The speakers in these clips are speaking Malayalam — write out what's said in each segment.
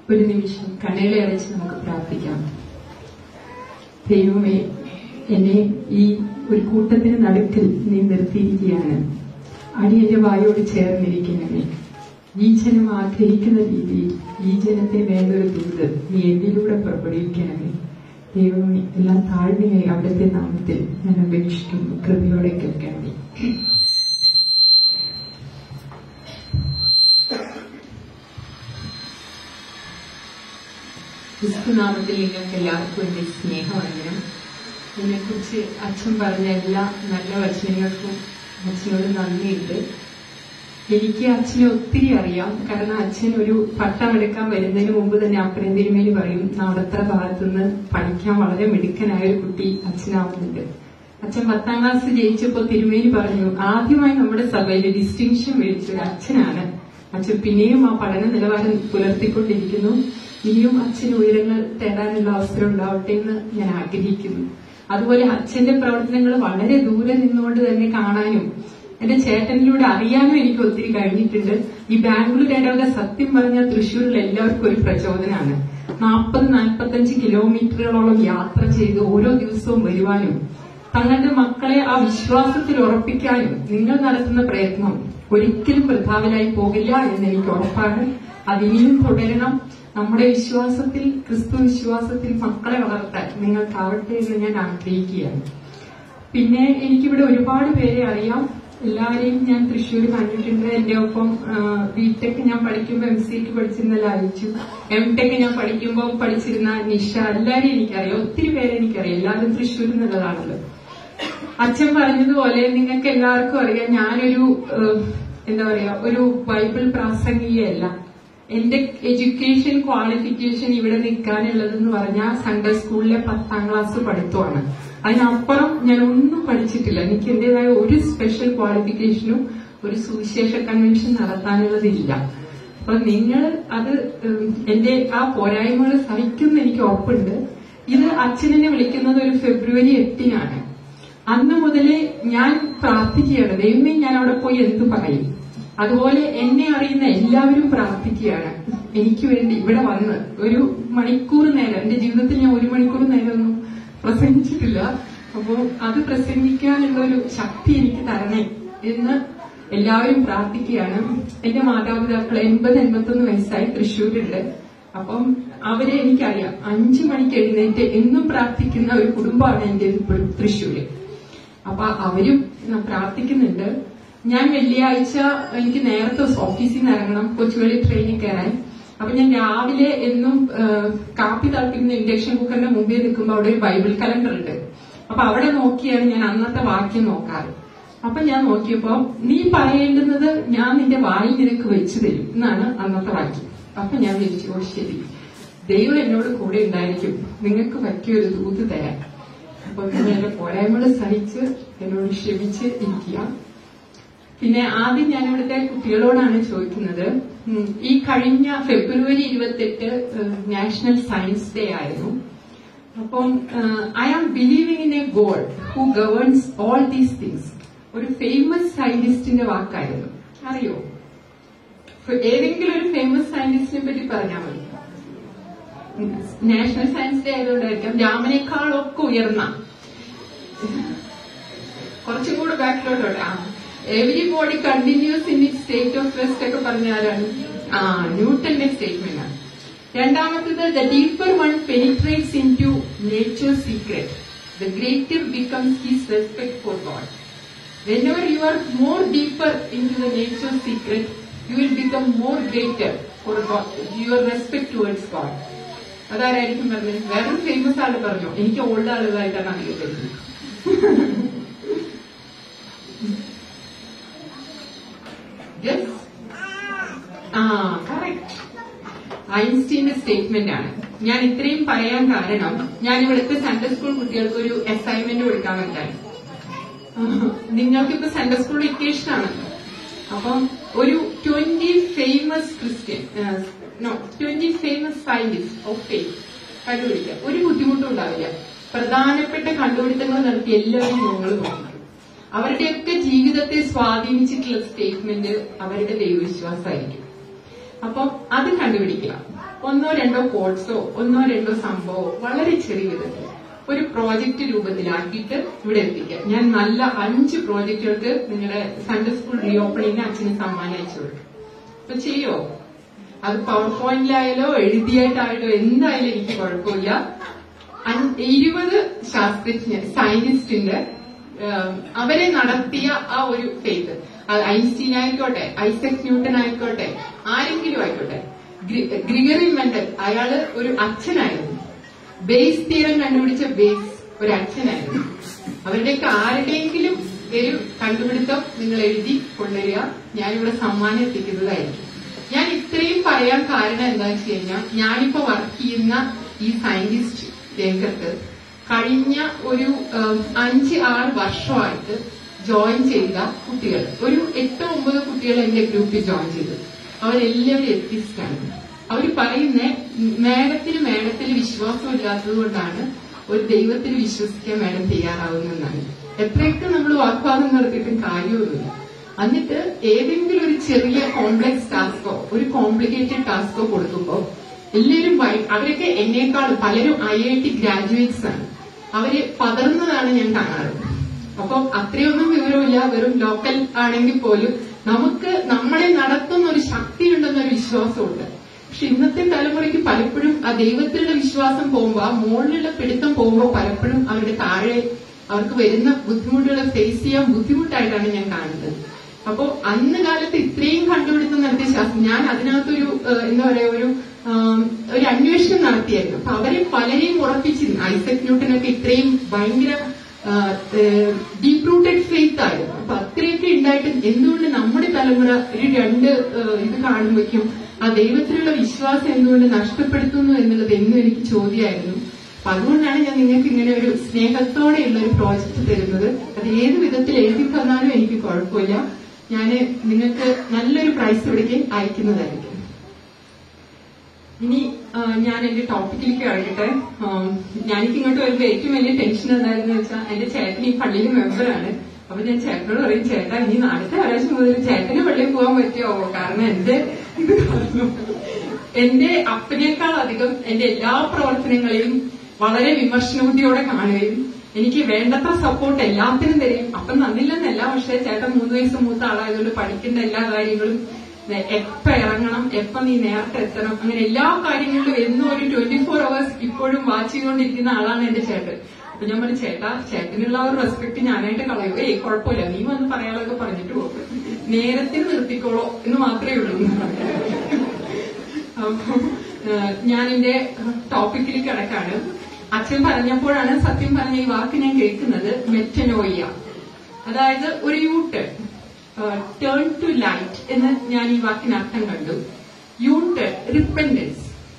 ഒരു നിമിഷം കണ്ണുകളെ അടച്ച് നമുക്ക് പ്രാർത്ഥിക്കാം ദൈവമേ എന്നെ ഈ ഒരു കൂട്ടത്തിന് നടുക്കിൽ നീ നിർത്തിയിരിക്കുകയാണ് അടിയന്റെ വായോട് ചേർന്നിരിക്കണമേ ഈ ജനം ആഗ്രഹിക്കുന്ന രീതിയിൽ ഈ ജനത്തെ വേണ്ടൊരു ദൂത് നീ എന്നിലൂടെ പുറപ്പെടുവിക്കണമേ ദൈവമേ എല്ലാം താഴ്മയായി അവിടുത്തെ നാമത്തിൽ ഞാൻ അപേക്ഷിക്കുന്നു കൃപയോടെ കേൾക്കണമേ ക്രിസ്തുനാമത്തിൽ നിങ്ങൾക്ക് എല്ലാവർക്കും എന്റെ സ്നേഹവന്ദനം ഇതിനെക്കുറിച്ച് അച്ഛൻ പറഞ്ഞ എല്ലാ നല്ല വചനങ്ങൾക്കും അച്ഛനോട് നന്ദിയുണ്ട് എനിക്ക് അച്ഛനെ ഒത്തിരി അറിയാം കാരണം അച്ഛൻ ഒരു പട്ടം എടുക്കാൻ വരുന്നതിന് മുമ്പ് തന്നെ അപ്പനെ തിരുമേനി പറയും നാടത്ര ഭാഗത്തുനിന്ന് പഠിക്കാൻ വളരെ മിടുക്കനായ ഒരു കുട്ടി അച്ഛനാവുന്നുണ്ട് അച്ഛൻ പത്താം ക്ലാസ് ജയിച്ചപ്പോ തിരുമേനി പറഞ്ഞു ആദ്യമായി നമ്മുടെ സഭയിൽ ഡിസ്റ്റിങ്ഷൻ മേടിച്ച ഒരു അച്ഛനാണ് അച്ഛൻ പിന്നെയും ആ പഠന നിലവാരം പുലർത്തിക്കൊണ്ടിരിക്കുന്നു ഇനിയും അച്ഛന് ഉയരങ്ങൾ തേടാനുള്ള അവസരം ഉണ്ടാവട്ടെ എന്ന് ഞാൻ ആഗ്രഹിക്കുന്നു അതുപോലെ അച്ഛന്റെ പ്രവർത്തനങ്ങൾ വളരെ ദൂരെ നിന്നുകൊണ്ട് തന്നെ കാണാനും എന്റെ ചേട്ടനിലൂടെ അറിയാനും എനിക്ക് ഒത്തിരി കഴിഞ്ഞിട്ടുണ്ട് ഈ ബാംഗ്ലൂർ ഇടവക സത്യം പറഞ്ഞ തൃശ്ശൂരിൽ എല്ലാവർക്കും ഒരു പ്രചോദനമാണ് നാൽപ്പത് നാൽപ്പത്തഞ്ച് കിലോമീറ്ററുകളോളം യാത്ര ചെയ്ത് ഓരോ ദിവസവും വരുവാനും തങ്ങളുടെ മക്കളെ ആ വിശ്വാസത്തിൽ ഉറപ്പിക്കാനും നിങ്ങൾ നടത്തുന്ന പ്രയത്നം ഒരിക്കലും വൃഥാവിലായി പോകില്ല എന്ന് എനിക്ക് ഉറപ്പാണ് അതിനിയും തുടരണം നമ്മുടെ വിശ്വാസത്തിൽ ക്രിസ്തു വിശ്വാസത്തിൽ മക്കളെ വളർത്താൻ നിങ്ങൾക്കാവട്ടെ എന്ന് ഞാൻ ആഗ്രഹിക്കുകയാണ് പിന്നെ എനിക്കിവിടെ ഒരുപാട് പേരെ അറിയാം എല്ലാവരെയും ഞാൻ തൃശ്ശൂർ കണ്ടിട്ടുണ്ട് എന്റെ ഒപ്പം ബിടെക് ഞാൻ പഠിക്കുമ്പോൾ എം സിക്ക് പഠിച്ചിരുന്ന ലായിച്ചു എം ടെക് ഞാൻ പഠിക്കുമ്പോൾ പഠിച്ചിരുന്ന നിഷ എല്ലാവരെയും എനിക്കറിയാം ഒത്തിരി പേരെ എനിക്കറിയാം എല്ലാവരും തൃശ്ശൂരിൽ നിന്നുള്ളതാണല്ലോ അച്ഛൻ പറഞ്ഞതുപോലെ നിങ്ങൾക്ക് എല്ലാവർക്കും അറിയാം ഞാനൊരു ഏഹ്, എന്താ പറയാ ഒരു ബൈബിൾ പ്രാസംഗികയല്ല എന്റെ എഡ്യൂക്കേഷൻ ക്വാളിഫിക്കേഷൻ ഇവിടെ നിൽക്കാനുള്ളതെന്ന് പറഞ്ഞാൽ സൺഡേ സ്കൂളിലെ പത്താം ക്ലാസ് പഠിത്തമാണ് അതിനപ്പുറം ഞാൻ ഒന്നും പഠിച്ചിട്ടില്ല എനിക്ക് എന്റേതായ ഒരു സ്പെഷ്യൽ ക്വാളിഫിക്കേഷനും ഒരു സുവിശേഷ കൺവെൻഷൻ നടത്താനുള്ളതില്ല അപ്പൊ നിങ്ങൾ അത് ഉം, എന്റെ ആ പോരായ്മകൾ സഹിക്കുമെന്ന് എനിക്ക് ഉറപ്പുണ്ട് ഇത് അച്ഛനെ വിളിക്കുന്നത് ഒരു ഫെബ്രുവരി എട്ടിനാണ് അന്ന് മുതലേ ഞാൻ പ്രാർത്ഥിക്കുകയാണ് ദൈവമേ ഞാൻ അവിടെ പോയി എന്ത് പറയും അതുപോലെ എന്നെ അറിയുന്ന എല്ലാവരും പ്രാർത്ഥിക്കുകയാണ് എനിക്ക് വേണ്ടി ഇവിടെ വന്ന് ഒരു മണിക്കൂർ നേരം എന്റെ ജീവിതത്തിൽ ഞാൻ ഒരു മണിക്കൂർ നേരമൊന്നും പ്രസംഗിച്ചിട്ടില്ല അപ്പോൾ അത് പ്രസംഗിക്കാനുള്ള ഒരു ശക്തി എനിക്ക് തരണേ എന്ന് എല്ലാവരും പ്രാർത്ഥിക്കുകയാണ് എന്റെ മാതാപിതാക്കൾ എൺപത് എൺപത്തൊന്ന് വയസ്സായി തൃശ്ശൂരുണ്ട് അപ്പം അവരെ എനിക്കറിയാം അഞ്ചു മണിക്ക് എഴുന്നേറ്റ് എന്നും പ്രാർത്ഥിക്കുന്ന ഒരു കുടുംബമാണ് എന്റെ ഇപ്പോഴും തൃശ്ശൂര് അപ്പൊ അവരും ഞാൻ പ്രാർത്ഥിക്കുന്നുണ്ട് ഞാൻ വെള്ളിയാഴ്ച എനിക്ക് നേരത്തെ ഓഫീസിൽ നിന്ന് ഇറങ്ങണം കൊച്ചുവേളി ട്രെയിനിൽ കയറാൻ അപ്പൊ ഞാൻ രാവിലെ എന്നും ആ, കാപ്പി തിളപ്പിക്കുന്ന ഇൻഡക്ഷൻ കുക്കറിന്റെ മുമ്പിൽ നിൽക്കുമ്പോൾ അവിടെ ഒരു ബൈബിൾ കലണ്ടർ ഉണ്ട് അപ്പൊ അവിടെ നോക്കിയാണ് ഞാൻ അന്നത്തെ വാക്യം നോക്കാറ് അപ്പൊ ഞാൻ നോക്കിയപ്പോ നീ പറയേണ്ടുന്നത് ഞാൻ നിന്റെ വായിൽ നിനക്ക് വെച്ചു തരും എന്നാണ് അന്നത്തെ വാക്യം അപ്പൊ ഞാൻ വിളിച്ചു ഓ ശരി ദൈവം എന്നോട് കൂടെ ഉണ്ടായിരിക്കും നിങ്ങൾക്ക് പറ്റിയൊരു ദൂത് തരാം അപ്പൊ ഞാൻ എന്റെ പോരായ്മകൾ സഹിച്ച് എന്നോട് ക്ഷമിച്ച് ഇരിക്കുക പിന്നെ ആദ്യം ഞാൻ ഇവിടുത്തെ കുട്ടികളോടാണ് ചോദിക്കുന്നത് ഉം, ഈ കഴിഞ്ഞ ഫെബ്രുവരി ഇരുപത്തെട്ട് നാഷണൽ സയൻസ് ഡേ ആയിരുന്നു അപ്പം I am believing in a God who governs all these things ഒരു ഫേമസ് സയന്റിസ്റ്റിന്റെ വാക്കായിരുന്നു അറിയോ ഏതെങ്കിലും ഒരു ഫേമസ് സയന്റിസ്റ്റിനെ പറ്റി പറഞ്ഞാൽ മതി നാഷണൽ സയൻസ് ഡേ ആയതുകൊണ്ടായിരിക്കാം രാമനേക്കാളൊക്കെ ഉയർന്ന കുറച്ചും കൂടെ ബാക്കിലോട്ടോട്ടെ ആ every body continues in it state of rest ഒക്കെ പറഞ്ഞ ആരാണ് ആ ന്യൂട്ടന്റെ സ്റ്റേറ്റ്മെന്റ് ആണ് രണ്ടാമത്തേത് the deeper one penetrates into nature secret the greater becomes his respect for God whenever you are more deeper into the nature secret, you will become more greater for God, your respect towards God. അതാരായിരിക്കും പറഞ്ഞത് വേറൊരു ഫേമസ് ആള് പറഞ്ഞു എനിക്ക് ഓൾഡ് ആളുകളായിട്ടാണ് അറിയപ്പെടുന്നത് Yes? ആ കറക്റ്റ് ഐൻസ്റ്റീന്റെ സ്റ്റേറ്റ്മെന്റ് ആണ് ഞാൻ ഇത്രയും പറയാൻ കാരണം ഞാൻ ഇവിടുത്തെ സെൻട്രൽ സ്കൂൾ കുട്ടികൾക്ക് ഒരു അസൈൻമെന്റ് കൊടുക്കാൻ വേണ്ടിയാണ് നിങ്ങൾക്കിപ്പോ സെൻട്രൽ സ്കൂൾ ഇക്വേഷൻ ആണല്ലോ അപ്പം ഒരു twenty famous Christian no twenty famous scientist of faith കണ്ടുപിടിക്കുക ഒരു ബുദ്ധിമുട്ടും ഉണ്ടാവില്ല പ്രധാനപ്പെട്ട കണ്ടുപിടുത്തങ്ങൾ നടത്തി എല്ലാവരും നിങ്ങൾ നോക്കും അവരുടെയൊക്കെ ജീവിതത്തെ സ്വാധീനിച്ചിട്ടുള്ള സ്റ്റേറ്റ്മെന്റ് അവരുടെ ദൈവവിശ്വാസമായിരിക്കും അപ്പം അത് കണ്ടുപിടിക്കുക ഒന്നോ രണ്ടോ കോഡ്സോ ഒന്നോ രണ്ടോ സംഭവമോ വളരെ ചെറിയ വിധത്തിൽ ഒരു പ്രോജക്റ്റ് രൂപത്തിലാക്കിയിട്ട് ഇവിടെ എത്തിക്കുക ഞാൻ നല്ല അഞ്ച് പ്രോജക്റ്റുകൾക്ക് നിങ്ങളുടെ സൺഡേ സ്കൂൾ റീ ഓപ്പണിംഗ് അച്ഛന് സമ്മാനം അയച്ചു കൊടുക്കും അപ്പൊ ചെയ്യോ അത് പവർ പോയിന്റിലായാലോ എഴുതിയായിട്ടായാലോ എന്തായാലും എനിക്ക് കുഴപ്പമില്ല അൻ- ഇരുപത് ശാസ്ത്രജ്ഞ സയന്റിസ്റ്റിന്റെ ഏം, അവരെ നടത്തിയ ആ ഒരു ഫെയ്ത്ത് അത് ഐൻസ്റ്റീൻ ആയിക്കോട്ടെ ഐസക് ന്യൂട്ടൺ ആയിക്കോട്ടെ ആരെങ്കിലും ആയിക്കോട്ടെ ഗ്രി- ഗ്രിഗറി മെന്റൽ അയാള് ഒരു അച്ഛനായിരുന്നു ബേസ് തീരം കണ്ടുപിടിച്ച ബേസ് ഒരു അച്ഛനായിരുന്നു അവരുടെയൊക്കെ ആരുടെയെങ്കിലും ഒരു കണ്ടുപിടുത്തം നിങ്ങൾ എഴുതി കൊണ്ടുവരിക ഞാനിവിടെ സമ്മാനം എത്തിക്കുന്നതായിരിക്കും ഞാൻ ഇത്രയും പറയാൻ കാരണം എന്താണെന്ന് വെച്ച് കഴിഞ്ഞാൽ ഞാനിപ്പോ വർക്ക് ചെയ്യുന്ന ഈ സയന്റിസ്റ്റ് രംഗത്ത് കഴിഞ്ഞ ഒരു ഉം, അഞ്ച് ആറ് വർഷമായിട്ട് ജോയിൻ ചെയ്ത കുട്ടികൾ ഒരു എട്ടോ ഒമ്പത് കുട്ടികൾ എന്റെ ഗ്രൂപ്പിൽ ജോയിൻ ചെയ്തു അവരെല്ലാവരും എത്തിസ്റ്റാണ് അവർ പറയുന്ന മേഡത്തിന് മേഡത്തിൽ വിശ്വാസമില്ലാത്തത് കൊണ്ടാണ് ഒരു ദൈവത്തിൽ വിശ്വസിക്കാൻ മേഡം തയ്യാറാവുന്നതെന്നാണ് എത്രയൊക്കെ നമ്മൾ വാഗ്വാദം നടത്തിയിട്ടും കാര്യമൊന്നുമില്ല എന്നിട്ട് ഏതെങ്കിലും ഒരു ചെറിയ കോംപ്ലക്സ് ടാസ്കോ ഒരു കോംപ്ലിക്കേറ്റഡ് ടാസ്കോ കൊടുക്കുമ്പോൾ എല്ലാവരും ഭയ- അവരൊക്കെ എന്നേക്കാളും പലരും ഐ ഐ ടി ഗ്രാജുവേറ്റ്സ് ആണ് അവര് പതർന്നതാണ് ഞാൻ കാണാറ് അപ്പം അത്രയൊന്നും വിവരമില്ല വെറും ലോക്കൽ ആണെങ്കിൽ പോലും നമുക്ക് നമ്മളെ നടത്തുന്ന ഒരു ശക്തിയുണ്ടെന്നൊരു വിശ്വാസമുണ്ട് പക്ഷെ ഇന്നത്തെ തലമുറയ്ക്ക് പലപ്പോഴും ആ ദൈവത്തിലുള്ള വിശ്വാസം പോകുമ്പോൾ ആ മുകളിലുള്ള പിടുത്തം പോകുമ്പോൾ പലപ്പോഴും അവരുടെ താഴെ അവർക്ക് വരുന്ന ബുദ്ധിമുട്ടുകളെ ഫേസ് ചെയ്യാൻ ബുദ്ധിമുട്ടായിട്ടാണ് ഞാൻ കാണുന്നത് അപ്പോ അന്ന് കാലത്ത് ഇത്രയും കണ്ടുപിടുത്തം നടത്തിയ ശാസ്ത്രം ഞാൻ അതിനകത്തൊരു ഏഹ്, എന്താ പറയാ ഒരു ആം, ഒരു അന്വേഷണം നടത്തിയായിരുന്നു അപ്പൊ അവരെ പലരെയും ഉറപ്പിച്ചിരുന്നു ഐസക് ന്യൂട്ടനൊക്കെ ഇത്രയും ഭയങ്കര ഡീപ് റൂട്ടഡ് ഫെയ്ത്ത് ആയിരുന്നു അപ്പൊ അത്രയൊക്കെ ഉണ്ടായിട്ട് എന്തുകൊണ്ട് നമ്മുടെ തലമുറ ഒരു രണ്ട് ഏഹ്, ഇത് കാണുമ്പോഴേക്കും ആ ദൈവത്തിലുള്ള വിശ്വാസം എന്തുകൊണ്ട് നഷ്ടപ്പെടുത്തുന്നു എന്നുള്ളത് എന്നും എനിക്ക് ചോദ്യമായിരുന്നു അപ്പൊ അതുകൊണ്ടാണ് ഞാൻ നിങ്ങൾക്ക് ഇങ്ങനെ ഒരു സ്നേഹത്തോടെയുള്ള ഒരു പ്രോജക്റ്റ് തരുന്നത് അത് ഏത് വിധത്തിൽ എഴുതി തന്നാലും എനിക്ക് കുഴപ്പമില്ല ഞാൻ നിങ്ങൾക്ക് നല്ലൊരു പ്രൈസ് ഇവിടേക്ക് അയക്കുന്നതായിരിക്കും ഇനി ആ, ഞാൻ എന്റെ ടോപ്പിക്കിലേക്ക് കഴിഞ്ഞിട്ട് ഞാനിക്ക് ഇങ്ങോട്ട് വരുമ്പോൾ ഏറ്റവും വലിയ ടെൻഷൻ എന്തായിരുന്നു വെച്ചാൽ എന്റെ ചേട്ടൻ ഈ പള്ളിയിലെ മെമ്പറാണ് അപ്പൊ ഞാൻ ചേട്ടനോട് പറയും ചേട്ടാ ഇനി അടുത്ത ആഴ്ച മുതൽ ചേട്ടന് പള്ളിയിൽ പോകാൻ പറ്റുമോ കാരണം എന്റെ ഇത് കാരണം എന്റെ അപ്പനേക്കാൾ അധികം എന്റെ എല്ലാ പ്രവർത്തനങ്ങളെയും വളരെ വിമർശനബുദ്ധിയോടെ കാണുകയും എനിക്ക് വേണ്ടത്ര സപ്പോർട്ട് എല്ലാത്തിനും തരും അപ്പം നന്നില്ലെന്നല്ല പക്ഷേ ചേട്ടൻ മൂന്ന് വയസ്സ് മൂത്ത ആളായതുകൊണ്ട് പഠിക്കേണ്ട എല്ലാ കാര്യങ്ങളും നെ- എപ്പ ഇറങ്ങണം എപ്പ നീ നേരത്തെ എത്തണം അങ്ങനെ എല്ലാ കാര്യങ്ങളിലും എന്നും ഒരു ട്വന്റി ഫോർ അവേഴ്സ് ഇപ്പോഴും വാച്ച് ചെയ്തുകൊണ്ടിരിക്കുന്ന ആളാണ് എന്റെ ചേട്ടൻ അപ്പൊ ഞാൻ പറഞ്ഞു ചേട്ടാ ചേട്ടനുള്ള ഒരു റെസ്പെക്ട് ഞാനായിട്ട് കളയൂ ഏയ് കുഴപ്പമില്ല നീ വന്ന് പറയാനൊക്കെ പറഞ്ഞിട്ട് പോകും നേരത്തിന് നിർത്തിക്കോളോ എന്ന് മാത്രമേ ഉള്ളൂ എന്ന് പറഞ്ഞു. അപ്പൊ ഏഹ്, ഞാൻ എന്റെ ടോപ്പിക്കിൽ കിടക്കാണ് അച്ഛൻ പറഞ്ഞപ്പോഴാണ് സത്യം പറഞ്ഞ ഈ വാക്ക് ഞാൻ കേൾക്കുന്നത് മെറ്റനോയ അതായത് ഒരു യൂട്ട് ടേൺ ടു ലൈറ്റ് എന്ന് ഞാൻ ഈ വാക്കിന് അർത്ഥം കണ്ടു യൂട്ട് റിപ്പൻഡൻസ്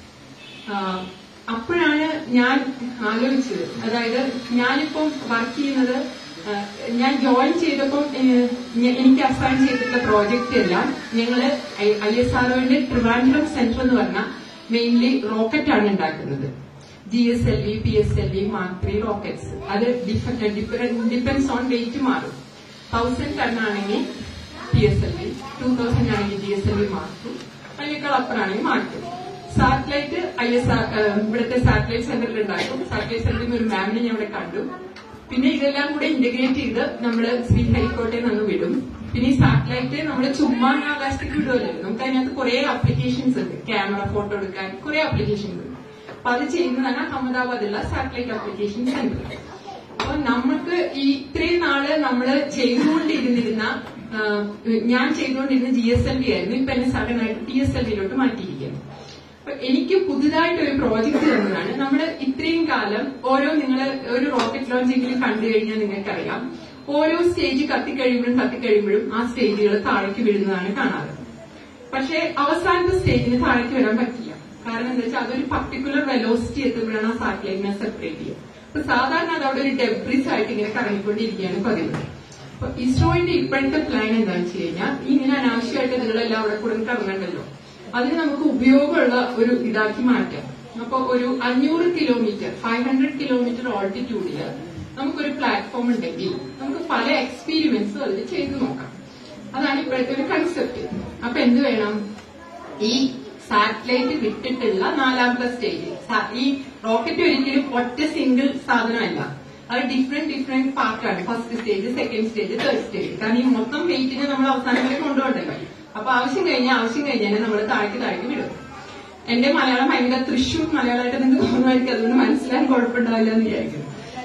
അപ്പോഴാണ് ഞാൻ ആലോചിച്ചത് അതായത് ഞാനിപ്പം വർക്ക് ചെയ്യുന്നത് ആ, ഞാൻ ജോയിൻ ചെയ്തപ്പം ഏഹ്, ഞ- എനിക്ക് അസൈൻ ചെയ്തിട്ടുള്ള പ്രോജക്റ്റ് എല്ലാം ഞങ്ങള് ഐ എസ് ആർഒന്റെ ട്രിവാൻഡ്രം സെന്റർ എന്ന് പറഞ്ഞ മെയിൻലി റോക്കറ്റ് ആണ് ഉണ്ടാക്കുന്നത് G S L V P S L V mark three rockets അത് ഡിപ്പെൻസ് ഓൺ വെയിറ്റ് മാറും തൗസൻഡ് ടൺ ആണെങ്കിൽ P S L V two thousand ആണെങ്കിൽ G S L V mark two അതിനേക്കാൾ അപ്പുറമാണെങ്കിൽ mark two satellite I S R ഇവിടുത്തെ സാറ്റലൈറ്റ് സെന്ററിൽ ഉണ്ടാക്കും സാറ്റലൈറ്റ് സെന്ററിൽ നിന്ന് ഒരു മാമിനെ ഞാൻ ഇവിടെ കണ്ടു പിന്നെ ഇതെല്ലാം കൂടെ ഇന്റഗ്രേറ്റ് ചെയ്ത് നമ്മള് ശ്രീഹരിക്കോട്ടെ നിന്ന് വിടും പിന്നെ ഈ സാറ്റലൈറ്റ് നമ്മൾ ചുമ്മാ ആകാശത്തേക്ക് വിടുമല്ലോ നമുക്ക് അതിനകത്ത് കുറെ ആപ്ലിക്കേഷൻസ് ഉണ്ട് ക്യാമറ ഫോട്ടോ എടുക്കാൻ കുറെ ആപ്ലിക്കേഷൻസ് ഉണ്ട് അപ്പൊ അത് ചെയ്യുന്നതാണ് അഹമ്മദാബാദിലുള്ള സാറ്റലൈറ്റ് ആപ്ലിക്കേഷൻ സെന്റർ അപ്പൊ നമുക്ക് ഈ ഇത്രയും നാള് നമ്മള് ചെയ്തുകൊണ്ടിരുന്നിരുന്ന ആ, ഞാൻ ചെയ്തുകൊണ്ടിരുന്ന ജി എസ് എൽ വി ആയിരുന്നു ഇപ്പൊ എന്നെ സഡൻ ആയിട്ട് ടി എസ് എൽ വിയിലോട്ട് മാറ്റിയിരിക്കുന്നു അപ്പൊ എനിക്ക് പുതുതായിട്ട് ഒരു പ്രോജക്റ്റ് തന്നതാണ് നമ്മൾ ഇത്രയും കാലം ഓരോ നിങ്ങൾ ഒരു റോക്കറ്റ് ലോഞ്ചെങ്കിലും കണ്ടു കഴിഞ്ഞാൽ നിങ്ങൾക്കറിയാം ഓരോ സ്റ്റേജ് കത്തിക്കഴിയുമ്പോഴും കത്തിക്കഴിയുമ്പോഴും ആ സ്റ്റേജുകൾ താഴേക്ക് വീഴുന്നതാണ് കാണാറ് പക്ഷെ അവസാനത്തെ സ്റ്റേജിന് താഴേക്ക് വരാൻ പറ്റില്ല കാരണം എന്താ വെച്ചാൽ അതൊരു പർട്ടിക്കുലർ വെലോസിറ്റി എത്തുമ്പോഴാണ് ആ സാറ്റലൈറ്റിനെ സെപ്പറേറ്റ് ചെയ്യുക അപ്പൊ സാധാരണ അത് അവിടെ ഒരു ഡെബ്രിസ് ആയിട്ട് ഇങ്ങനെ കറങ്ങിക്കൊണ്ടിരിക്കുകയാണ് പതിവ് അപ്പൊ ഇസ്രോയിന്റെ ഇപ്പോഴത്തെ പ്ലാൻ എന്താണെന്ന് വെച്ച് കഴിഞ്ഞാൽ ഈ ഇങ്ങനെ അനാവശ്യമായിട്ട് നിങ്ങളെല്ലാം അവിടെ കൂടെ കറങ്ങണ്ടല്ലോ അതിന് നമുക്ക് ഉപയോഗമുള്ള ഒരു ഇതാക്കി മാറ്റാം അപ്പൊ ഒരു അഞ്ഞൂറ് കിലോമീറ്റർ ഫൈവ് ഹൺഡ്രഡ് കിലോമീറ്റർ ഓൾട്ടിറ്റ്യൂഡില് നമുക്കൊരു പ്ലാറ്റ്ഫോം ഉണ്ടെങ്കിൽ നമുക്ക് പല എക്സ്പീരിമെന്റ്സും അതിൽ ചെയ്തു നോക്കാം അതാണ് ഇപ്പോഴത്തെ ഒരു കൺസെപ്റ്റ് അപ്പൊ എന്ത് വേണം ഈ സാറ്റലൈറ്റ് വിട്ടിട്ടുള്ള നാലാമത്തെ സ്റ്റേജ് ഈ റോക്കറ്റ് ഒരിക്കലും ഒറ്റ സിംഗിൾ സാധനമല്ല അത് ഡിഫറെന്റ് ഡിഫറെന്റ് പാർട്ടാണ് first stage second stage third stage കാരണം ഈ മൊത്തം വെയിറ്റിനെ നമ്മൾ അവസാനം വരെ കൊണ്ടുപോകണ്ടല്ലോ അപ്പൊ ആവശ്യം കഴിഞ്ഞാൽ ആവശ്യം കഴിഞ്ഞാൽ നമ്മൾ താഴേക്ക് താഴേക്ക് വിടും എന്റെ മലയാളം ഭയങ്കര തൃശ്ശൂർ മലയാളമായിട്ട് നിങ്ങൾക്ക് തോന്നുമായിരിക്കും അതുകൊണ്ട് മനസ്സിലാൻ കുഴപ്പമുണ്ടാവില്ല എന്ന് വിചാരിക്കുന്നു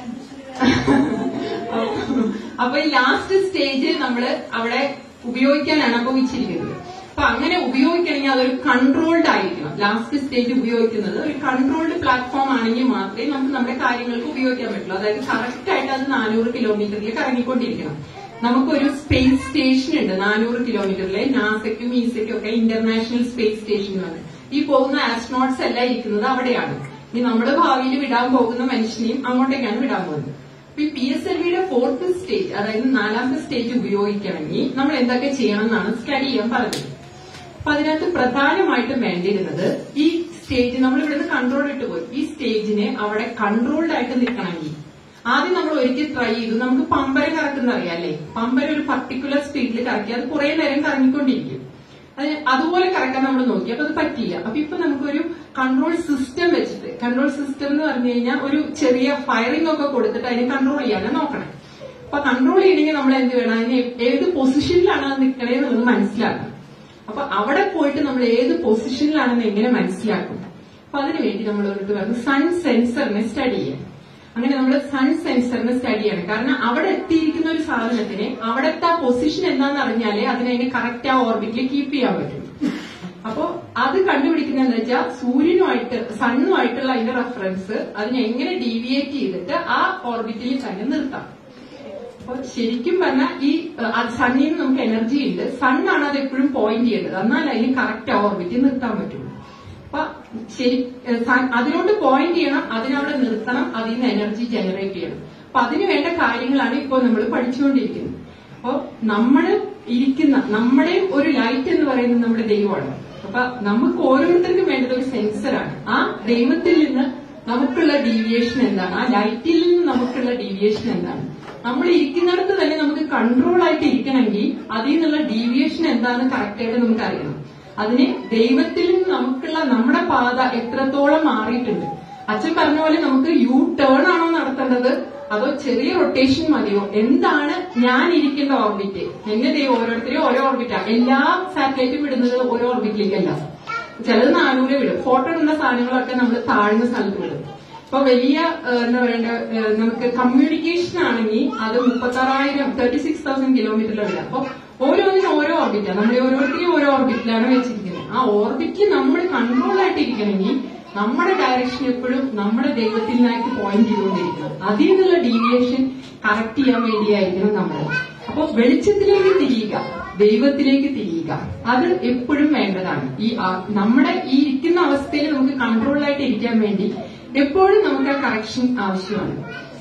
അപ്പൊ ഈ ലാസ്റ്റ് സ്റ്റേജ് നമ്മൾ അവിടെ ഉപയോഗിക്കാനാണ് അപ്പൊ വെച്ചിരിക്കുന്നത് അപ്പൊ അങ്ങനെ ഉപയോഗിക്കണമെങ്കിൽ അതൊരു കൺട്രോൾഡ് ആയിരിക്കണം ലാസ്റ്റ് സ്റ്റേജ് ഉപയോഗിക്കുന്നത് ഒരു കൺട്രോൾഡ് പ്ലാറ്റ്ഫോം ആണെങ്കിൽ മാത്രമേ നമുക്ക് നമ്മുടെ കാര്യങ്ങൾക്ക് ഉപയോഗിക്കാൻ പറ്റുള്ളൂ അതായത് കറക്റ്റ് ആയിട്ട് അത് നാനൂറ് കിലോമീറ്ററിൽ കറങ്ങിക്കൊണ്ടിരിക്കണം നമുക്കൊരു സ്പേസ് സ്റ്റേഷൻ ഉണ്ട് നാനൂറ് കിലോമീറ്ററിലെ നാസയ്ക്കും ഈസയ്ക്കും ഒക്കെ ഇന്റർനാഷണൽ സ്പേസ് സ്റ്റേഷൻ എന്ന് ഈ പോകുന്ന ആസ്ട്രോണോട്സ് എല്ലാം ഇരിക്കുന്നത് അവിടെയാണ് ഇനി നമ്മുടെ ഭാവിയിൽ വിടാൻ പോകുന്ന മനുഷ്യനെയും അങ്ങോട്ടേക്കാണ് വിടാൻ പോകുന്നത് അപ്പൊ ഈ പി എസ് എൽ വിയുടെ ഫോർത്ത് സ്റ്റേജ് അതായത് നാലാമത്തെ സ്റ്റേജ് ഉപയോഗിക്കണമെങ്കിൽ നമ്മൾ എന്തൊക്കെ ചെയ്യണം എന്നാണ് സ്റ്റഡി ചെയ്യാൻ പറഞ്ഞത് അപ്പൊ അതിനകത്ത് പ്രധാനമായിട്ടും വേണ്ടിയിരുന്നത് ഈ സ്റ്റേജ് നമ്മൾ ഇവിടുന്ന് കൺട്രോൾ ഇട്ട് പോയി ഈ സ്റ്റേജിനെ അവിടെ കൺട്രോൾഡ് ആയിട്ട് നിൽക്കണമെങ്കിൽ ആദ്യം നമ്മൾ ഒരിക്കൽ ട്രൈ ചെയ്തു നമുക്ക് പമ്പരം കറക്കുന്ന അറിയാം അല്ലേ പമ്പരം ഒരു പർട്ടിക്കുലർ സ്പീഡിൽ കറക്കി അത് കുറെ നേരം കറങ്ങിക്കൊണ്ടിരിക്കും അത് അതുപോലെ കറക്കാൻ നമ്മൾ നോക്കി അപ്പൊ അത് പറ്റില്ല അപ്പൊ ഇപ്പൊ നമുക്കൊരു കൺട്രോൾ സിസ്റ്റം വെച്ചിട്ട് കൺട്രോൾ സിസ്റ്റം എന്ന് പറഞ്ഞു കഴിഞ്ഞാൽ ഒരു ചെറിയ ഫയറിംഗ് ഒക്കെ കൊടുത്തിട്ട് അതിനെ കൺട്രോൾ ചെയ്യാനും നോക്കണം അപ്പൊ കൺട്രോൾ ചെയ്യണമെങ്കിൽ നമ്മൾ എന്ത് വേണം അതിന് ഏത് പൊസിഷനിലാണ് അത് നിൽക്കണേന്ന് നമുക്ക് മനസ്സിലാക്കണം അപ്പൊ അവിടെ പോയിട്ട് നമ്മൾ ഏത് പൊസിഷനിലാണെന്ന് എങ്ങനെ മനസ്സിലാക്കും അപ്പൊ അതിനുവേണ്ടി നമ്മൾ അവർക്ക് പറഞ്ഞു സൺ സെൻസറിനെ സ്റ്റഡി ചെയ്യാം അങ്ങനെ നമ്മൾ സൺ സെൻസറിനെ സ്റ്റഡി ചെയ്യണം കാരണം അവിടെ എത്തിയിരിക്കുന്ന ഒരു സാധനത്തിന് അവിടുത്തെ ആ പൊസിഷൻ എന്താണെന്ന് അറിഞ്ഞാലേ അതിനെ അതിന് കറക്റ്റ് ആ ഓർബിറ്റിൽ കീപ്പ് ചെയ്യാൻ പറ്റും അപ്പോ അത് കണ്ടുപിടിക്കുന്നതെന്ന് വെച്ചാൽ സൂര്യനുമായിട്ട് സണ്ണുമായിട്ടുള്ള അതിന്റെ റെഫറൻസ് അതിനെ എങ്ങനെ ഡീവിയേറ്റ് ചെയ്തിട്ട് ആ ഓർബിറ്റിൽ തന്നെ നിർത്താം അപ്പൊ ശരിക്കും പറഞ്ഞാൽ ഈ സണ്ണിൽ നിന്ന് നമുക്ക് എനർജി ഉണ്ട് സണ്ണാണ് അത് എപ്പോഴും പോയിന്റ് ചെയ്യേണ്ടത് എന്നാൽ അതിന് കറക്റ്റ് ഓർബിറ്റിൽ നിർത്താൻ പറ്റുള്ളൂ അപ്പൊ ശരി ഏഹ് സൺ അതിലോട്ട് പോയിന്റ് ചെയ്യണം അതിനവിടെ നിർത്തണം അതിൽ നിന്ന് എനർജി ജനറേറ്റ് ചെയ്യണം അപ്പൊ അതിന് വേണ്ട കാര്യങ്ങളാണ് ഇപ്പോൾ നമ്മൾ പഠിച്ചുകൊണ്ടിരിക്കുന്നത് അപ്പൊ നമ്മൾ ഇരിക്കുന്ന നമ്മുടെ ഒരു ലൈറ്റ് എന്ന് പറയുന്നത് നമ്മുടെ ദൈവമാണ് അപ്പൊ നമുക്ക് ഓരോരുത്തർക്കും വേണ്ടത് ഒരു സെൻസറാണ് ആ ദൈവത്തിൽ നിന്ന് നമുക്കുള്ള ഡീവിയേഷൻ എന്താണ് ആ ലൈറ്റിൽ നിന്ന് നമുക്കുള്ള ഡീവിയേഷൻ എന്താണ് നമ്മൾ ഇരിക്കുന്നിടത്ത് തന്നെ നമുക്ക് കൺട്രോൾ ആയിട്ട് ഇരിക്കണമെങ്കിൽ അതിൽ നിന്നുള്ള ഡീവിയേഷൻ എന്താണെന്ന് കറക്റ്റ് ആയിട്ട് നമുക്ക് അറിയണം അതിന് ദൈവത്തിൽ നിന്ന് നമുക്കുള്ള നമ്മുടെ പാത എത്രത്തോളം മാറിയിട്ടുണ്ട് അച്ഛൻ പറഞ്ഞ പോലെ നമുക്ക് യു ടേൺ ആണോ നടത്തേണ്ടത് അതോ ചെറിയ റൊട്ടേഷൻ മതിയോ എന്താണ് ഞാൻ ഇരിക്കേണ്ട ഓർബിറ്റ് എന്നെ ദൈവം ഓരോരുത്തരെയും ഓരോ ഓർബിറ്റാ എല്ലാ സാറ്റലൈറ്റും വിടുന്നത് ഓരോ ഓർബിറ്റിലേക്കല്ല ചിലത് നാനൂറ് വിടും ഫോട്ടോ ഇടുന്ന സാധനങ്ങളൊക്കെ നമ്മൾ താഴ്ന്ന സ്ഥലത്ത് വിടും ഇപ്പൊ വലിയ ഏഹ്, എന്താ പറയണ്ട ഏഹ്, നമുക്ക് കമ്മ്യൂണിക്കേഷൻ ആണെങ്കിൽ അത് മുപ്പത്താറായിരം തേർട്ടി സിക്സ് തൗസൻഡ് കിലോമീറ്ററിൽ വിടാം അപ്പൊ ഓരോന്നിനും ഓരോ ഓർബിറ്റാണ് നമ്മൾ ഓരോരുത്തരെയും ഓരോ ഓർബിറ്റിലാണ് വെച്ചിരിക്കുന്നത് ആ ഓർബിറ്റിൽ നമ്മൾ കൺട്രോൾ ആയിട്ട് ഇരിക്കണമെങ്കിൽ നമ്മുടെ ഡയറക്ഷൻ എപ്പോഴും നമ്മുടെ ദൈവത്തിൽ നിന്നായിട്ട് പോയിന്റ് ചെയ്തുകൊണ്ടിരിക്കണം അതിൽ നിന്നുള്ള ഡീവിയേഷൻ കറക്റ്റ് ചെയ്യാൻ വേണ്ടിയായിരിക്കണം നമ്മൾ അപ്പൊ വെളിച്ചത്തിലേക്ക് തിരിയുക ദൈവത്തിലേക്ക് തിരിയുക അത് എപ്പോഴും വേണ്ടതാണ് ഈ ആ- നമ്മുടെ ഈ ഇരിക്കുന്ന അവസ്ഥയിൽ നമുക്ക് കൺട്രോളായിട്ട് ഇരിക്കാൻ വേണ്ടി എപ്പോഴും നമുക്ക് ആ കറക്ഷൻ ആവശ്യമാണ്